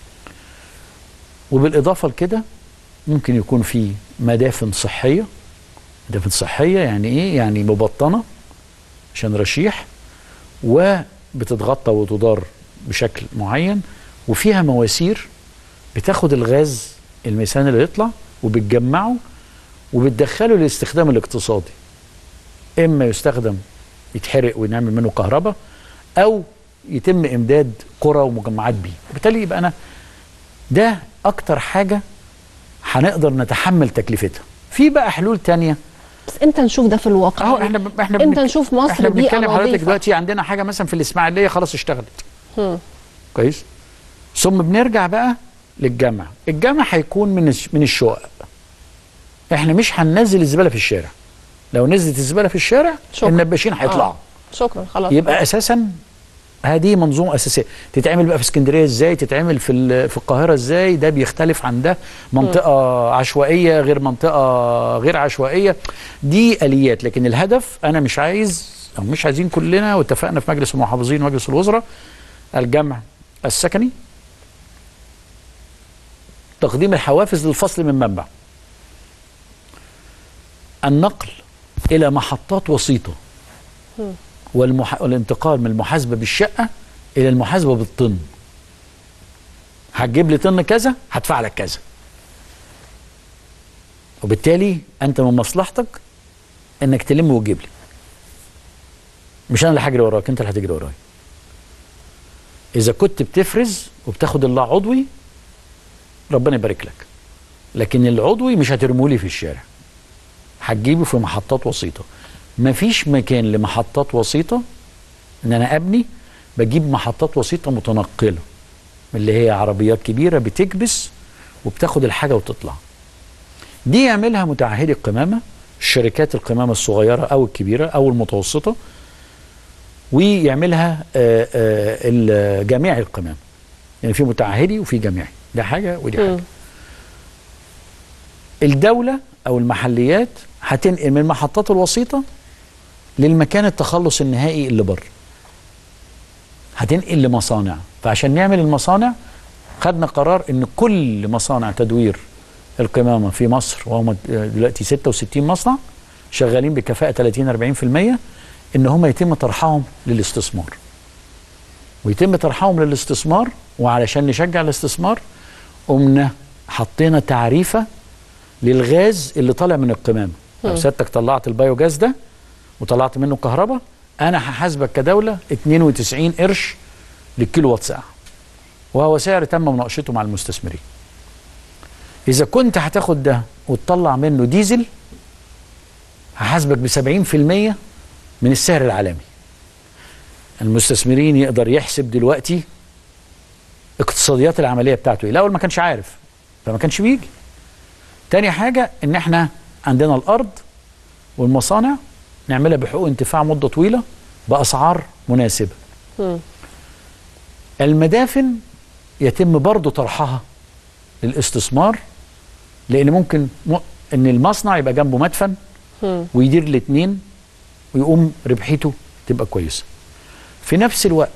وبالاضافه لكده ممكن يكون في مدافن صحيه مدافن صحيه يعني ايه يعني مبطنه عشان رشيح وبتتغطى وتدار بشكل معين وفيها مواسير بتاخد الغاز الميثان اللي يطلع وبتجمعه وبتدخله للاستخدام الاقتصادي اما يستخدم يتحرق ونعمل منه كهرباء او يتم امداد قرى ومجمعات بيه وبالتالي يبقى انا ده اكتر حاجه هنقدر نتحمل تكلفتها في بقى حلول تانية بس امتى نشوف ده في الواقع اهو احنا احنا امتى بنك- نشوف مصر احنا بيئه بنتكلم حضرتك نظيفه دلوقتي عندنا حاجه مثلا في الاسماعيليه خلاص اشتغلت هم. كويس ثم بنرجع بقى للجامع الجامع هيكون من الش- من الشقق احنا مش هننزل الزباله في الشارع لو نزلت الزباله في الشارع شكرا. النباشين هيطلعوا آه. شكرا خلاص يبقى اساسا هذه منظومه اساسيه تتعمل بقى في اسكندريه ازاي تتعمل في ال- في القاهره ازاي ده بيختلف عن ده منطقه عشوائيه غير منطقه غير عشوائيه دي اليات لكن الهدف انا مش عايز او مش عايزين كلنا واتفقنا في مجلس المحافظين ومجلس الوزراء الجمع السكني تقديم الحوافز للفصل من منبع النقل الى محطات وسيطه هم. والمح... والانتقال من المحاسبه بالشقه الى المحاسبه بالطن هتجيب لي طن كذا هدفع لك كذا وبالتالي انت من مصلحتك انك تلم وتجيب لي مش انا اللي هجري وراك انت اللي هتجري ورايا اذا كنت بتفرز وبتاخد الله عضوي ربنا يبارك لك لكن العضوي مش هترمولي في الشارع هتجيبه في محطات وسيطه مفيش مكان لمحطات وسيطه ان انا ابني بجيب محطات وسيطه متنقله اللي هي عربيات كبيره بتكبس وبتاخد الحاجه وتطلع دي يعملها متعهدي القمامه الشركات القمامه الصغيره او الكبيره او المتوسطه ويعملها آه، آه، ال- جميع القمام يعني في متعهدي وفي جميعي ده حاجه ودي حاجه الدوله او المحليات هتنقل من المحطات الوسيطه للمكان التخلص النهائي اللي بره هتنقل لمصانع فعشان نعمل المصانع خدنا قرار ان كل مصانع تدوير القمامه في مصر وهم دلوقتي 66 مصنع شغالين بكفاءه 30 40% ان هم يتم طرحهم للاستثمار ويتم طرحهم للاستثمار وعلشان نشجع الاستثمار قمنا حطينا تعريفه للغاز اللي طالع من القمامه لو مم. سيادتك طلعت البايوجاز ده وطلعت منه كهرباء انا هحاسبك كدوله 92 قرش للكيلو وات ساعه وهو سعر تم مناقشته مع المستثمرين اذا كنت هتاخد ده وتطلع منه ديزل هحاسبك ب 70% من السعر العالمي المستثمرين يقدر يحسب دلوقتي اقتصاديات العمليه بتاعته ايه الاول ما كانش عارف فما كانش بيجي تاني حاجه ان احنا عندنا الارض والمصانع نعملها بحقوق انتفاع مده طويله باسعار مناسبه هم. المدافن يتم برضه طرحها للاستثمار لان ممكن م... ان المصنع يبقى جنبه مدفن هم. ويدير الاثنين ويقوم ربحيته تبقى كويسه في نفس الوقت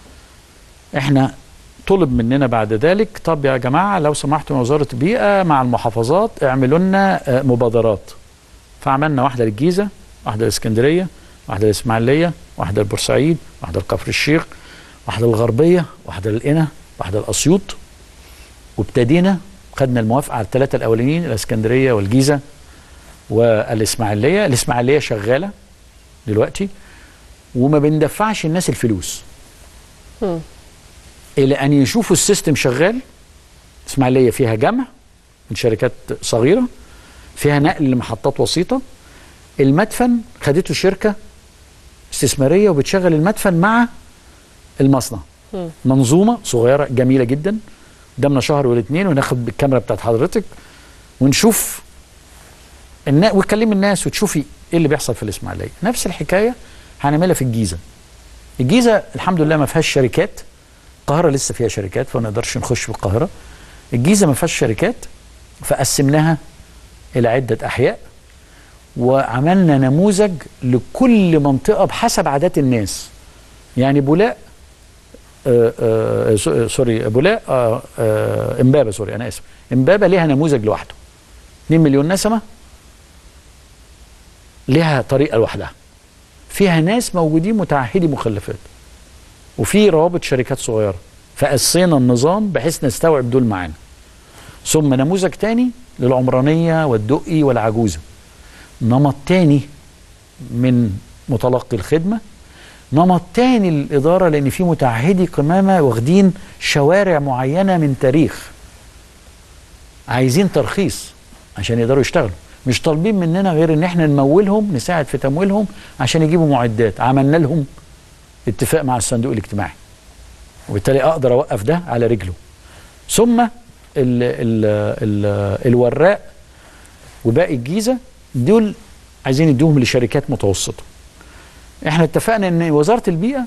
احنا طلب مننا بعد ذلك طب يا جماعه لو سمحتوا من وزاره البيئه مع المحافظات اعملوا لنا آه، مبادرات فعملنا واحده للجيزه واحده للاسكندريه واحده للاسماعيليه واحده لبورسعيد واحده لكفر الشيخ واحده للغربيه واحده للقنا واحده لاسيوط وابتدينا خدنا الموافقه على الثلاثه الاولانيين الاسكندريه والجيزه والاسماعيليه الاسماعيليه شغاله دلوقتي وما بندفعش الناس الفلوس هم. الى ان يشوفوا السيستم شغال اسماعيليه فيها جمع من شركات صغيره فيها نقل لمحطات وسيطه المدفن خدته شركه استثماريه وبتشغل المدفن مع المصنع هم. منظومه صغيره جميله جدا قدامنا شهر ولا اتنين وناخد بالكاميرا بتاعت حضرتك ونشوف النا... وتكلمي الناس وتشوفي ايه اللي بيحصل في الاسماعيليه نفس الحكايه هنعملها في الجيزه الجيزه الحمد لله ما فيهاش شركات القاهره لسه فيها شركات فما نقدرش نخش في القاهره الجيزه ما فيهاش شركات فقسمناها الى عده احياء وعملنا نموذج لكل منطقه بحسب عادات الناس يعني بولاق آه آه سو- سوري بولاق آه آه امبابه سوري انا اسف امبابه ليها نموذج لوحده 2 مليون نسمه ليها طريقه لوحدها فيها ناس موجودين متعهدي مخلفات وفي روابط شركات صغيره فقسينا النظام بحيث نستوعب دول معانا ثم نموذج تاني للعمرانيه والدقي والعجوزه نمط تاني من متلقي الخدمه نمط تاني للاداره لان في متعهدي قمامه واخدين شوارع معينه من تاريخ عايزين ترخيص عشان يقدروا يشتغلوا مش طالبين مننا غير ان احنا نمولهم نساعد في تمويلهم عشان يجيبوا معدات عملنا لهم اتفاق مع الصندوق الاجتماعي وبالتالي اقدر اوقف ده على رجله ثم ال ال ال الوراق وباقي الجيزه دول عايزين يدوهم لشركات متوسطه احنا اتفقنا ان وزاره البيئه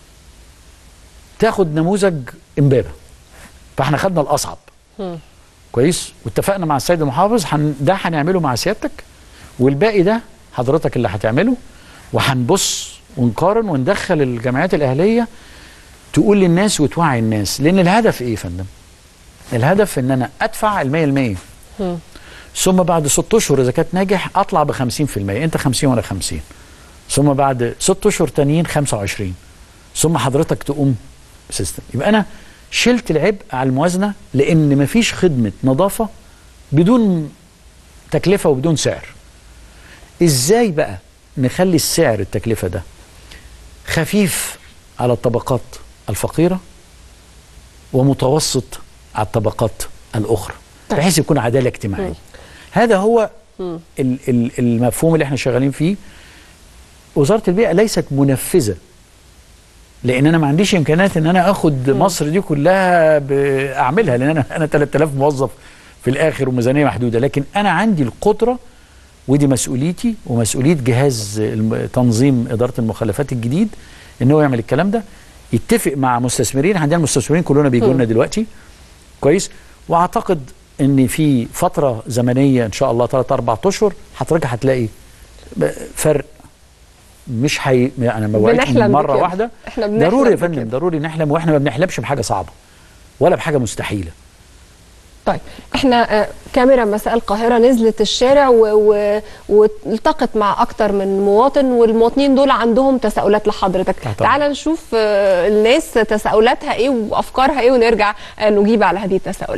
تاخد نموذج امبابه فاحنا خدنا الاصعب كويس واتفقنا مع السيد المحافظ حن ده هنعمله مع سيادتك والباقي ده حضرتك اللي هتعمله وهنبص ونقارن وندخل الجمعيات الاهليه تقول للناس وتوعي الناس لان الهدف ايه يا فندم؟ الهدف ان انا ادفع ال 100 المية ثم بعد ست اشهر اذا كانت ناجح اطلع ب 50% انت 50 وانا 50 ثم بعد ست اشهر تانيين 25 ثم حضرتك تقوم بسيستم يبقى انا شلت العبء على الموازنه لان مفيش خدمه نظافه بدون تكلفه وبدون سعر ازاي بقى نخلي السعر التكلفه ده خفيف على الطبقات الفقيره ومتوسط على الطبقات الاخرى بحيث يكون عداله اجتماعيه هذا هو ال- ال- المفهوم اللي احنا شغالين فيه وزاره البيئه ليست منفذه لان انا ما عنديش امكانيات ان انا اخد مصر دي كلها باعملها لان انا انا 3000 موظف في الاخر وميزانيه محدوده لكن انا عندي القدره ودي مسؤوليتي ومسؤوليه جهاز الم- تنظيم اداره المخلفات الجديد ان هو يعمل الكلام ده يتفق مع مستثمرين عندنا المستثمرين كلنا بيجوا لنا دلوقتي كويس واعتقد ان في فتره زمنيه ان شاء الله 3 4 اشهر حضرتك هتلاقي ب- فرق مش حي يعني ما بقولش بنحلم مره بكده. واحده احنا بنحلم ضروري يا بكده. فندم ضروري نحلم واحنا ما بنحلمش بحاجه صعبه ولا بحاجه مستحيله طيب احنا آه، كاميرا مساء القاهرة نزلت الشارع و- و- والتقت مع أكتر من مواطن والمواطنين دول عندهم تساؤلات لحضرتك طبعا. تعال نشوف آه، الناس تساؤلاتها ايه وأفكارها ايه ونرجع آه، نجيب على هذه التساؤلات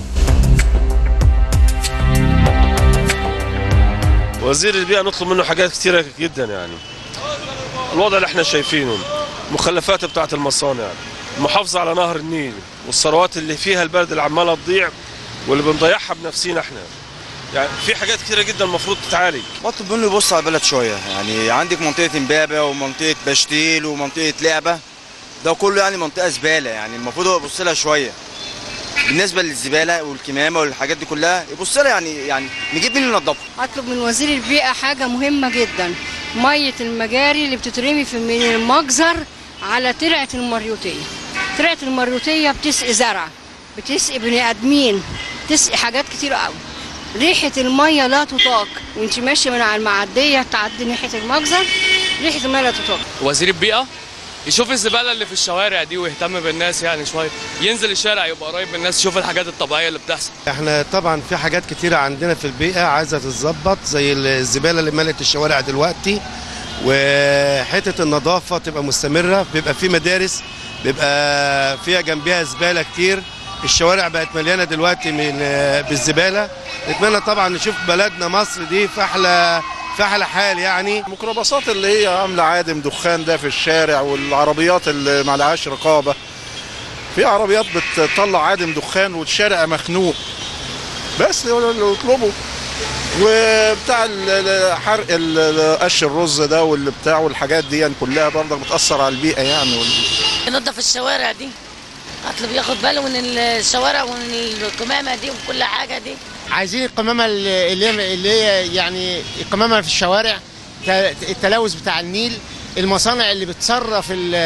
وزير البيئة نطلب منه حاجات كثيرة جدا يعني الوضع اللي احنا شايفينه المخلفات بتاعت المصانع المحافظة على نهر النيل والثروات اللي فيها البلد اللي عمالة تضيع واللي بنضيعها بنفسينا احنا يعني في حاجات كثيرة جدا المفروض تتعالج بطلب منه يبص على البلد شويه يعني عندك منطقه امبابه ومنطقه بشتيل ومنطقه لعبه ده كله يعني منطقه زباله يعني المفروض هو يبص لها شويه بالنسبه للزباله والكمامه والحاجات دي كلها يبص لها يعني يعني نجيب مين ينظفها اطلب من وزير البيئه حاجه مهمه جدا ميه المجاري اللي بتترمي في من المجزر على ترعه المريوطيه ترعه المريوطيه بتسقي زرع بتسقي بني ادمين تسقي حاجات كتير قوي ريحه الميه لا تطاق وانت ماشيه من على المعديه تعدي ناحيه المجزر ريحه الميه لا تطاق وزير البيئة يشوف الزبالة اللي في الشوارع دي ويهتم بالناس يعني شوية ينزل الشارع يبقى قريب من الناس يشوف الحاجات الطبيعية اللي بتحصل احنا طبعا في حاجات كتيرة عندنا في البيئة عايزة تتظبط زي الزبالة اللي ملت الشوارع دلوقتي وحتة النظافة تبقى مستمرة بيبقى في مدارس بيبقى فيها جنبها زبالة كتير الشوارع بقت مليانة دلوقتي من بالزبالة نتمنى طبعا نشوف بلدنا مصر دي في أحلى في أحلى حال يعني الميكروباصات اللي هي عامله عادم دخان ده في الشارع والعربيات اللي ما لهاش رقابه في عربيات بتطلع عادم دخان والشارع مخنوق بس اللي يطلبوا وبتاع ال- ال- حرق ال- قش الرز ده واللي بتاع والحاجات دي يعني كلها برضك بتاثر على البيئه يعني وال- ينظف الشوارع دي اطلب ياخد باله من الشوارع ومن القمامه دي وكل حاجه دي عايزين القمامه اللي اللي هي اللي هي يعني القمامه في الشوارع ت- التلوث بتاع النيل المصانع اللي بتصرف ال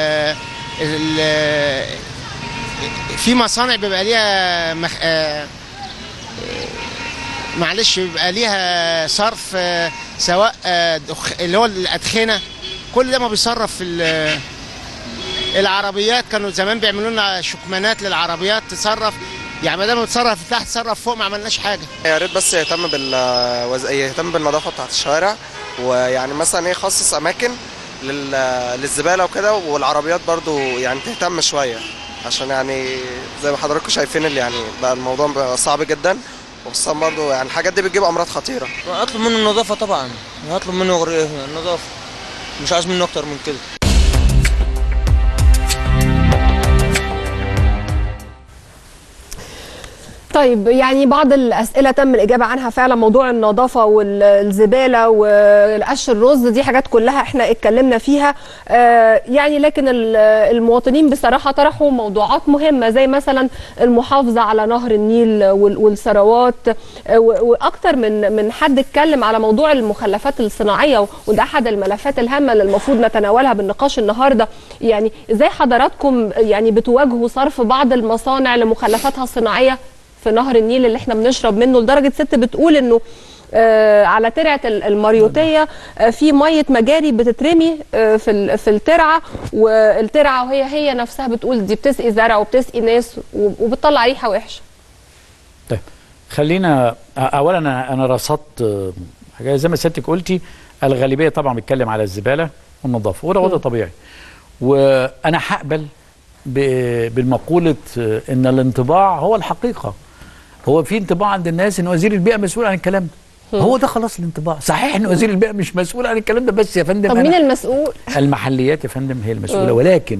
ال في مصانع بيبقى ليها مخ... آه، معلش بيبقى ليها صرف آه، سواء آه، دخ... اللي هو الادخنه كل ده ما بيصرف في ال- العربيات كانوا زمان بيعملوا لنا شكمانات للعربيات تصرف يعني ما دام بتصرف تحت تصرف فوق ما عملناش حاجه يا ريت بس يهتم بال وز- يهتم بالنظافه بتاعت الشوارع ويعني مثلا ايه يخصص اماكن لل... للزباله وكده والعربيات برضو يعني تهتم شويه عشان يعني زي ما حضراتكم شايفين اللي يعني بقى الموضوع بقى صعب جدا وخصوصا برضه يعني الحاجات دي بتجيب امراض خطيره اطلب منه النظافه طبعا هطلب منه غير إيه؟ النظافه مش عايز منه اكتر من كده طيب يعني بعض الاسئله تم الاجابه عنها فعلا موضوع النظافه والزباله والقش الرز دي حاجات كلها احنا اتكلمنا فيها آه يعني لكن ال- المواطنين بصراحه طرحوا موضوعات مهمه زي مثلا المحافظه على نهر النيل وال- والثروات آه، و- واكتر من من حد اتكلم على موضوع المخلفات الصناعيه وده احد الملفات الهامه اللي المفروض نتناولها بالنقاش النهارده يعني ازاي حضراتكم يعني بتواجهوا صرف بعض المصانع لمخلفاتها الصناعيه في نهر النيل اللي احنا بنشرب منه لدرجه ست بتقول انه آه على ترعه ال- المريوطيه آه في ميه مجاري بتترمي آه في ال- في الترعه والترعه وهي هي نفسها بتقول دي بتسقي زرع وبتسقي ناس و- وبتطلع ريحه وحشه طيب خلينا اولا انا انا رصدت آه، حاجه زي ما سيادتك قلتي الغالبيه طبعا بيتكلم على الزباله والنظافه وده وضع طبيعي وانا هقبل ب- بالمقوله آه، ان الانطباع هو الحقيقه هو في انطباع عند الناس ان وزير البيئه مسؤول عن الكلام ده هو ده خلاص الانطباع صحيح ان وزير البيئه مش مسؤول عن الكلام ده بس يا فندم طب أنا- مين المسؤول المحليات يا فندم هي المسؤوله مم. ولكن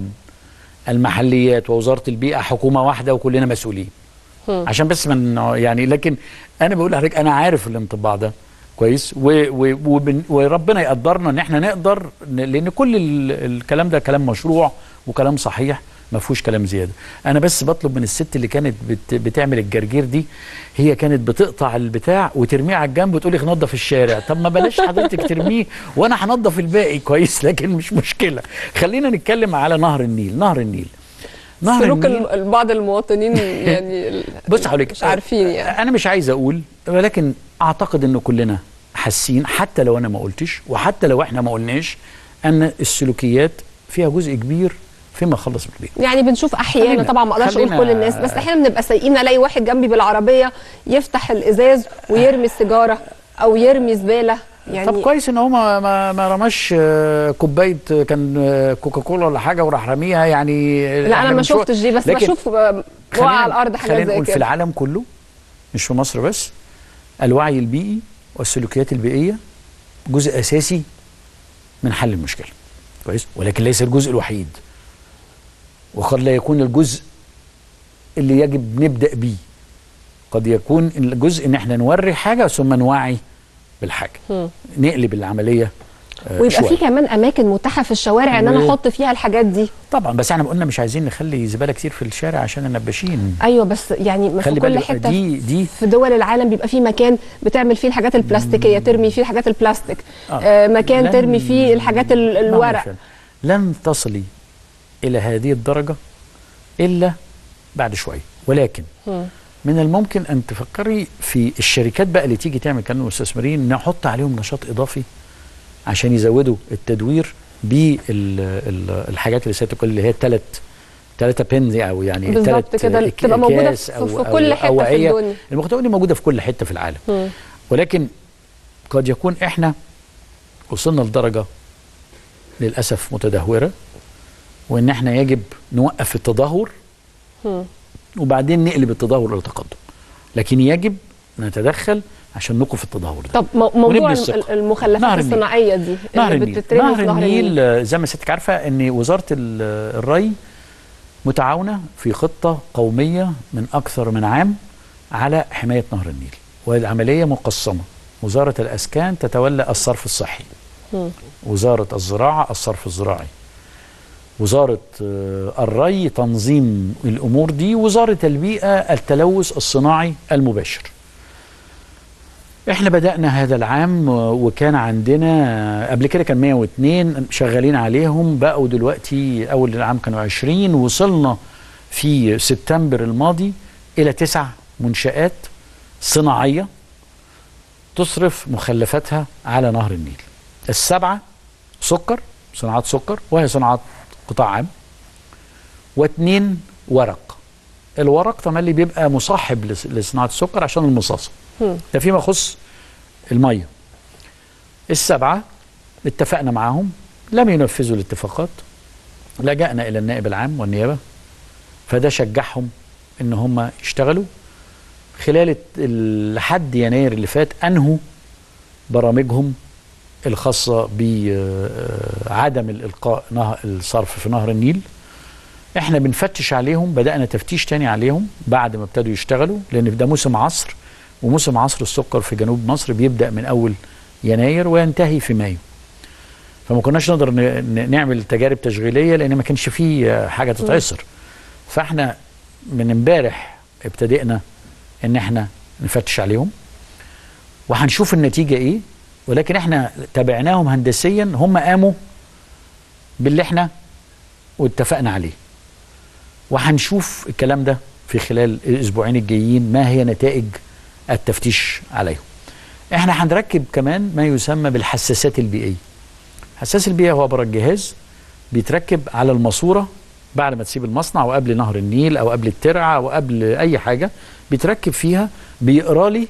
المحليات ووزاره البيئه حكومه واحده وكلنا مسؤولين مم. عشان بس من يعني لكن انا بقول لحضرتك انا عارف الانطباع ده كويس و و وبن وربنا يقدرنا ان احنا نقدر ن- لان كل ال الكلام ده كلام مشروع وكلام صحيح ما فيهوش كلام زياده انا بس بطلب من الست اللي كانت بت بتعمل الجرجير دي هي كانت بتقطع البتاع وترميه على الجنب وتقول لي نظف الشارع طب ما بلاش حضرتك ترميه وانا هنضف الباقي كويس لكن مش مشكله خلينا نتكلم على نهر النيل نهر النيل نهر سلوك النيل الم- بعض المواطنين يعني ال- بص حضرتك مش عارفين يعني انا مش عايز اقول ولكن اعتقد انه كلنا حاسين حتى لو انا ما قلتش وحتى لو احنا ما قلناش ان السلوكيات فيها جزء كبير فيما يخلص بالبيئه يعني بنشوف احيانا خلينا- طبعا ما اقدرش اقول خلينا- كل الناس بس احيانا بنبقى سايقين الاقي واحد جنبي بالعربيه يفتح الازاز ويرمي السيجاره او يرمي زباله يعني طب كويس ان هو ما ما, ما رماش آه، كوبايه آه، كان آه، كوكاكولا ولا حاجه وراح راميها يعني آه، لا إحنا انا ما بنشوف- شفتش دي بس لكن بشوف آه، وقع على الارض حاجات خلينا زي نقول في كده العالم كله مش في مصر بس الوعي البيئي والسلوكيات البيئيه جزء اساسي من حل المشكله كويس ولكن ليس الجزء الوحيد وقد لا يكون الجزء اللي يجب نبدا بيه قد يكون الجزء ان احنا نوري حاجه ثم نوعي بالحاجه مم. نقلب العمليه آه، ويبقى شوية. في كمان اماكن متاحه في الشوارع ان انا و- احط فيها الحاجات دي طبعا بس احنا قلنا مش عايزين نخلي زباله كتير في الشارع عشان النباشين ايوه بس يعني ما في خلي كل بالك حته دي دي في دول العالم بيبقى في مكان بتعمل فيه الحاجات البلاستيكيه ترمي فيه الحاجات البلاستيك آه. آه مكان لن- ترمي فيه الحاجات ال- مهما الورق كان. لن تصلي الى هذه الدرجه الا بعد شويه ولكن مم. من الممكن ان تفكري في الشركات بقى اللي تيجي تعمل كانوا مستثمرين نحط عليهم نشاط اضافي عشان يزودوا التدوير بالحاجات اللي سيادتك اللي هي الثلاث ثلاثة بنز او يعني بالظبط تلات كده، أك- تبقى موجودة أكياس في- في كل حتة في أوعية. الدنيا. المخطئات دي موجوده في كل حته في العالم مم. ولكن قد يكون احنا وصلنا لدرجه للاسف متدهوره وان احنا يجب نوقف التدهور مم. وبعدين نقلب التدهور الى تقدم لكن يجب نتدخل عشان نوقف التدهور ده طب مو- موضوع ونبني الم- الثقة. المخلفات نهر النيل. الصناعيه دي نهر اللي النيل بتترمي نهر في نهر النيل النيل آه، زي ما سيادتك عارفه ان وزاره ال- الري متعاونه في خطه قوميه من اكثر من عام على حمايه نهر النيل والعمليه مقسمه وزاره الاسكان تتولى الصرف الصحي مم. وزاره الزراعه الصرف الزراعي وزاره آه، الري تنظيم الامور دي وزاره البيئه التلوث الصناعي المباشر احنا بدأنا هذا العام آه، وكان عندنا آه، قبل كده كان 102 شغالين عليهم بقوا دلوقتي اول العام كانوا 20 وصلنا في سبتمبر الماضي الى تسع منشآت صناعية تصرف مخلفاتها على نهر النيل السبعة سكر صناعات سكر وهي صناعات قطاع عام واثنين ورق الورق تملي بيبقى مصاحب لس- لصناعة السكر عشان المصاصة مم. ده فيما يخص المية السبعة اتفقنا معاهم لم ينفذوا الاتفاقات لجأنا إلى النائب العام والنيابة فده شجعهم ان هم يشتغلوا خلال الت- ال- لحد يناير اللي فات انهوا برامجهم الخاصه بعدم الالقاء نهر الصرف في نهر النيل احنا بنفتش عليهم بدانا تفتيش تاني عليهم بعد ما ابتدوا يشتغلوا لان ده موسم عصر وموسم عصر السكر في جنوب مصر بيبدا من اول يناير وينتهي في مايو فما كناش نقدر ن- ن- نعمل تجارب تشغيليه لان ما كانش فيه آه، حاجه تتعصر فاحنا من امبارح ابتدئنا ان احنا نفتش عليهم وهنشوف النتيجه ايه ولكن احنا تابعناهم هندسيا هم قاموا باللي احنا واتفقنا عليه وهنشوف الكلام ده في خلال الاسبوعين الجايين ما هي نتائج التفتيش عليهم احنا هنركب كمان ما يسمى بالحساسات البيئيه حساس البيئه هو عباره عن جهاز بيتركب على الماسوره بعد ما تسيب المصنع وقبل نهر النيل او قبل الترعه او قبل اي حاجه بيتركب فيها بيقرا لي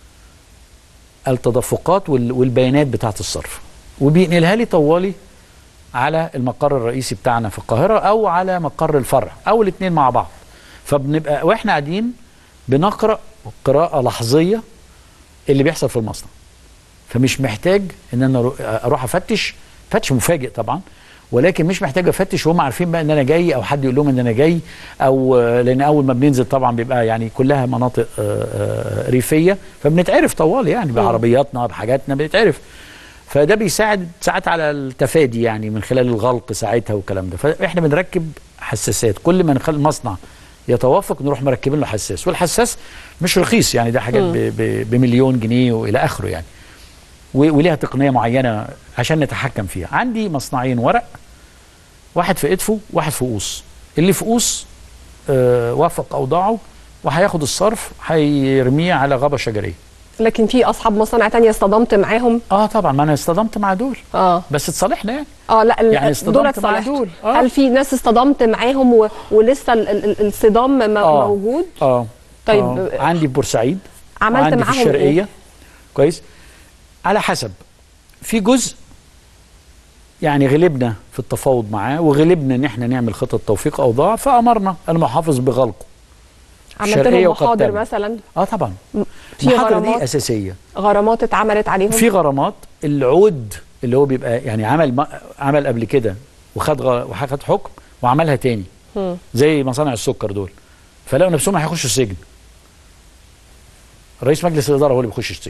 التدفقات وال- والبيانات بتاعه الصرف وبينقلها لي طوالي على المقر الرئيسي بتاعنا في القاهره او على مقر الفرع او الاثنين مع بعض فبنبقى واحنا قاعدين بنقرا قراءه لحظيه اللي بيحصل في المصنع فمش محتاج ان انا أرو- اروح افتش فتش مفاجئ طبعا ولكن مش محتاج افتش وهم عارفين بقى ان انا جاي او حد يقول لهم ان انا جاي او آه، لان اول ما بننزل طبعا بيبقى يعني كلها مناطق آه، آه، ريفيه فبنتعرف طوال يعني بعربياتنا بحاجاتنا بنتعرف فده بيساعد ساعات على التفادي يعني من خلال الغلق ساعتها والكلام ده فاحنا بنركب حساسات كل ما نخلي المصنع يتوافق نروح مركبين له حساس والحساس مش رخيص يعني ده حاجات مم. ب- ب- بمليون جنيه والى اخره يعني و- وليها تقنيه معينه عشان نتحكم فيها عندي مصنعين ورق واحد في ادفو واحد في قوس اللي في قوس آه وافق اوضاعه وهياخد الصرف هيرميه على غابه شجريه لكن في اصحاب مصانع تانية اصطدمت معاهم اه طبعا ما انا اصطدمت مع دول اه بس اتصالحنا يعني اه لا ال- يعني اصطدمت دول مع اتصالحتوا دول. هل في ناس اصطدمت معاهم و... ولسه ال... ال... ال- الصدام م... آه. موجود اه طيب، آه. عندي في بورسعيد عملت وعندي معاهم في الشرقيه إيه؟ كويس على حسب في جزء يعني غلبنا في التفاوض معاه وغلبنا ان احنا نعمل خطه توفيق اوضاع فامرنا المحافظ بغلقه عملت الشرقية لهم محاضر وقدام. مثلا اه طبعا في المحاضره غرامات دي اساسيه غرامات اتعملت عليهم في غرامات العود اللي هو بيبقى يعني عمل ما عمل قبل كده وخد غ... وخد حكم وعملها تاني مم. زي مصانع السكر دول فلقوا نفسهم هيخشوا السجن رئيس مجلس الاداره هو اللي بيخش السجن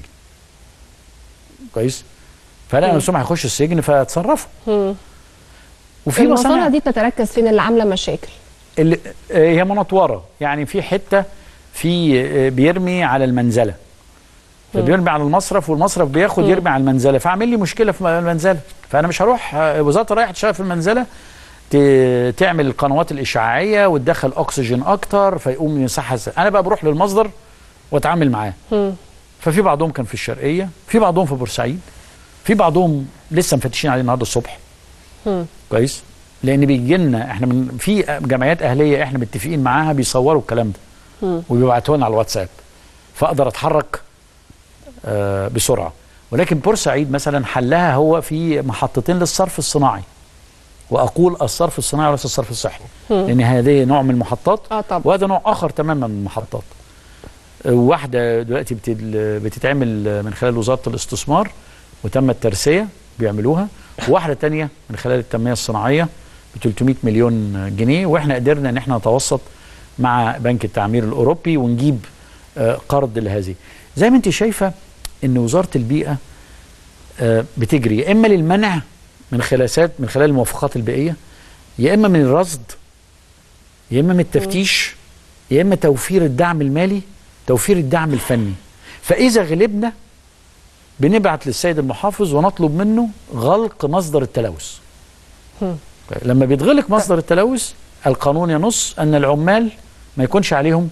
كويس فلقوا مم. نفسهم هيخشوا السجن فاتصرفوا مم. وفي المصانع مصانع دي بتتركز فين اللي عامله مشاكل اللي آه، هي منطوره يعني في حته في آه، بيرمي على المنزله فبيرمي على المصرف والمصرف بياخد مم. يرمي على المنزله فعامل لي مشكله في المنزله فانا مش هروح آه، وزاره رايح تشتغل في المنزله ت- تعمل القنوات الاشعاعيه وتدخل اكسجين اكتر فيقوم يصحى انا بقى بروح للمصدر واتعامل معاه مم. ففي بعضهم كان في الشرقيه في بعضهم في بورسعيد في بعضهم لسه مفتشين عليه النهارده الصبح مم. كويس لان بيجي لنا احنا من في جمعيات اهليه احنا متفقين معاها بيصوروا الكلام ده مم. وبيبعتوه لنا على الواتساب فاقدر اتحرك آه بسرعه ولكن بورسعيد مثلا حلها هو في محطتين للصرف الصناعي واقول الصرف الصناعي وليس الصرف الصحي مم. لان هذه نوع من المحطات اه طبعا وهذا نوع اخر تماما من المحطات آه، واحده دلوقتي بتل- بتتعمل من خلال وزاره الاستثمار وتم الترسيه بيعملوها وواحده تانية من خلال التنميه الصناعيه ب 300 مليون جنيه واحنا قدرنا ان احنا نتوسط مع بنك التعمير الاوروبي ونجيب آه، قرض لهذه زي ما انت شايفه ان وزاره البيئه آه، بتجري يا اما للمنع من خلاسات من خلال الموافقات البيئيه يا اما من الرصد يا اما من التفتيش يا اما توفير الدعم المالي توفير الدعم الفني فاذا غلبنا بنبعت للسيد المحافظ ونطلب منه غلق مصدر التلوث مم. لما بيتغلق مصدر التلوث القانون ينص ان العمال ما يكونش عليهم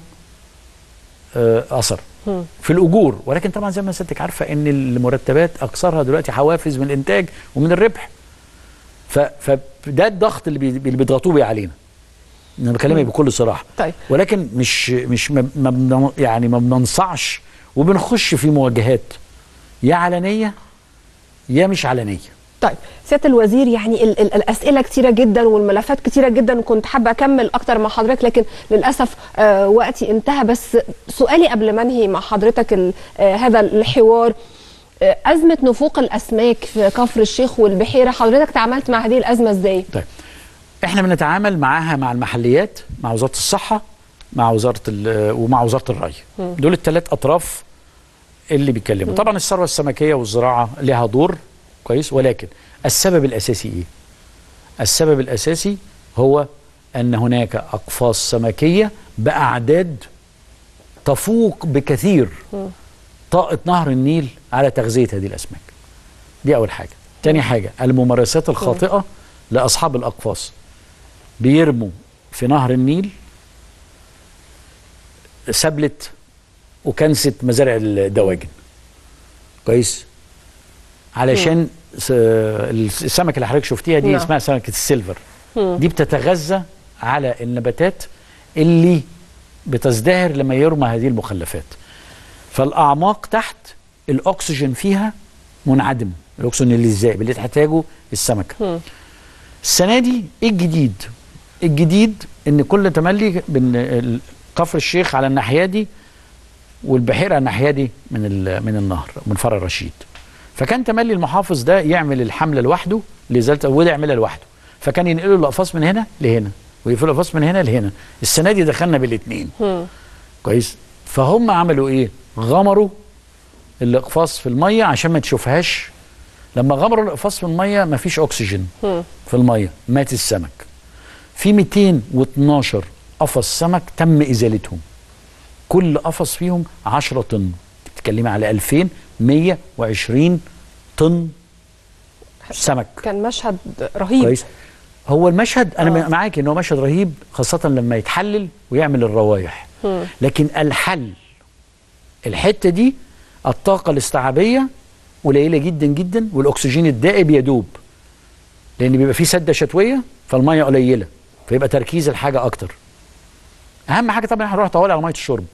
آه، اثر مم. في الاجور ولكن طبعا زي ما سيادتك عارفه ان المرتبات اكثرها دلوقتي حوافز من الانتاج ومن الربح ف- فده الضغط اللي بي- اللي بيضغطوه بيه علينا انا بكلمك مم. بكل صراحه طيب ولكن مش مش ما ما بن- يعني ما بننصعش وبنخش في مواجهات يا علنيه يا مش علنيه طيب سياده الوزير يعني ال ال الاسئله كتيره جدا والملفات كتيره جدا وكنت حابه اكمل اكتر مع حضرتك لكن للاسف آه وقتي انتهى بس سؤالي قبل ما انهي مع حضرتك ال- آه هذا الحوار آه ازمه نفوق الاسماك في كفر الشيخ والبحيره حضرتك تعاملت مع هذه الازمه ازاي؟ طيب احنا بنتعامل معاها مع المحليات مع وزاره الصحه مع وزاره ال- ومع وزاره الري مم. دول الثلاث اطراف اللي بيتكلموا مم. طبعا الثروه السمكيه والزراعه لها دور كويس ولكن السبب الاساسي ايه السبب الاساسي هو ان هناك اقفاص سمكيه باعداد تفوق بكثير طاقه نهر النيل على تغذيه هذه الاسماك دي اول حاجه تاني حاجه الممارسات الخاطئه لاصحاب الاقفاص بيرموا في نهر النيل سبلة وكنسة مزارع الدواجن كويس علشان س- السمكة اللي حضرتك شفتيها دي نعم. اسمها سمكة السيلفر مم. دي بتتغذى على النباتات اللي بتزدهر لما يرمى هذه المخلفات فالأعماق تحت الأكسجين فيها منعدم الأكسجين اللي الزائب اللي تحتاجه السمكة السنه دي ايه الجديد؟ الجديد ان كل تملي بين ال- كفر الشيخ على الناحيه دي والبحيره على الناحيه دي من ال- من النهر من فرع رشيد. فكان تملي المحافظ ده يعمل الحمله لوحده لازاله وده يعملها لوحده. فكان ينقلوا الاقفاص من هنا لهنا ويقفلوا الاقفاص من هنا لهنا. السنه دي دخلنا بالاثنين. كويس؟ فهم عملوا ايه؟ غمروا الاقفاص في الميه عشان ما تشوفهاش لما غمروا الاقفاص في الميه مفيش اكسجين في الميه مات السمك في 212 قفص سمك تم ازالتهم كل قفص فيهم 10 طن بتتكلمي على 2120 طن سمك كان مشهد رهيب كويس هو المشهد انا آه. معاك ان هو مشهد رهيب خاصه لما يتحلل ويعمل الروايح مم. لكن الحل الحته دي الطاقه الاستيعابيه قليله جدا جدا والاكسجين الدائب يدوب لان بيبقى فيه سده شتويه فالميه قليله فيبقى تركيز الحاجه اكتر اهم حاجه طبعا هنروح طوالي على ميه الشرب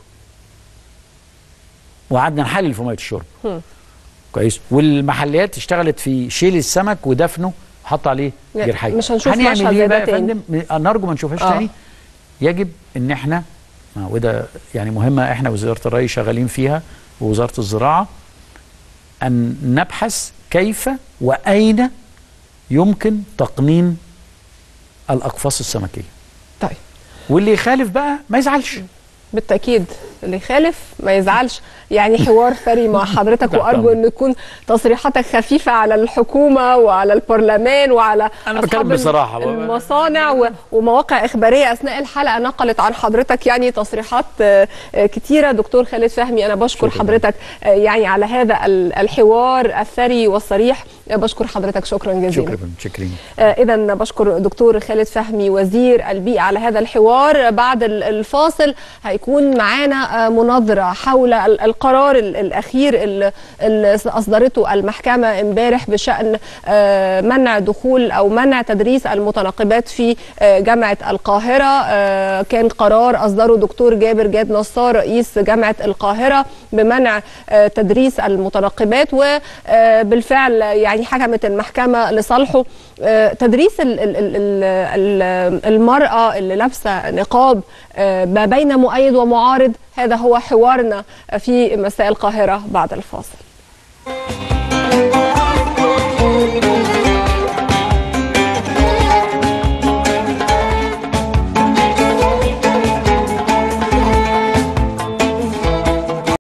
وقعدنا نحلل في ميه الشرب كويس والمحلات اشتغلت في شيل السمك ودفنه حط عليه لا، جرحيه مش هنشوف هنعمل مشهد ايه زي ده بقى يا تاني. فندم م- نرجو ما نشوفهاش آه. تاني يجب ان احنا آه، وده يعني مهمه احنا وزاره الري شغالين فيها ووزاره الزراعه ان نبحث كيف واين يمكن تقنين الاقفاص السمكيه طيب واللي يخالف بقى ما يزعلش بالتاكيد اللي يخالف ما يزعلش يعني حوار ثري مع حضرتك لا وارجو طبعاً. ان تكون تصريحاتك خفيفه على الحكومه وعلى البرلمان وعلى أنا أصحاب بتكلم بصراحة. المصانع و- ومواقع اخباريه اثناء الحلقه نقلت عن حضرتك يعني تصريحات آه، آه، كتيره دكتور خالد فهمي انا بشكر حضرتك آه، يعني على هذا ال- الحوار الثري والصريح آه، بشكر حضرتك شكرا جزيلا شكرا شكرا إذا بشكر دكتور خالد فهمي وزير البيئة على هذا الحوار بعد ال- الفاصل هيكون معانا آه، مناظرة حول ال- القرار ال- الأخير ال- اللي أصدرته المحكمة امبارح بشأن آه، منع دخول أو منع تدريس المتناقبات في آه، جامعة القاهرة آه، كان قرار أصدره دكتور جابر جاد نصار رئيس جامعة القاهرة بمنع آه، تدريس المتناقبات وبالفعل يعني حكمت المحكمة لصالحه آه، تدريس ال- ال- ال- ال- ال- المرأة اللي لابسة نقاب آه، ما بين مؤيد ومعارض هذا هو حوارنا في مساء القاهرة بعد الفاصل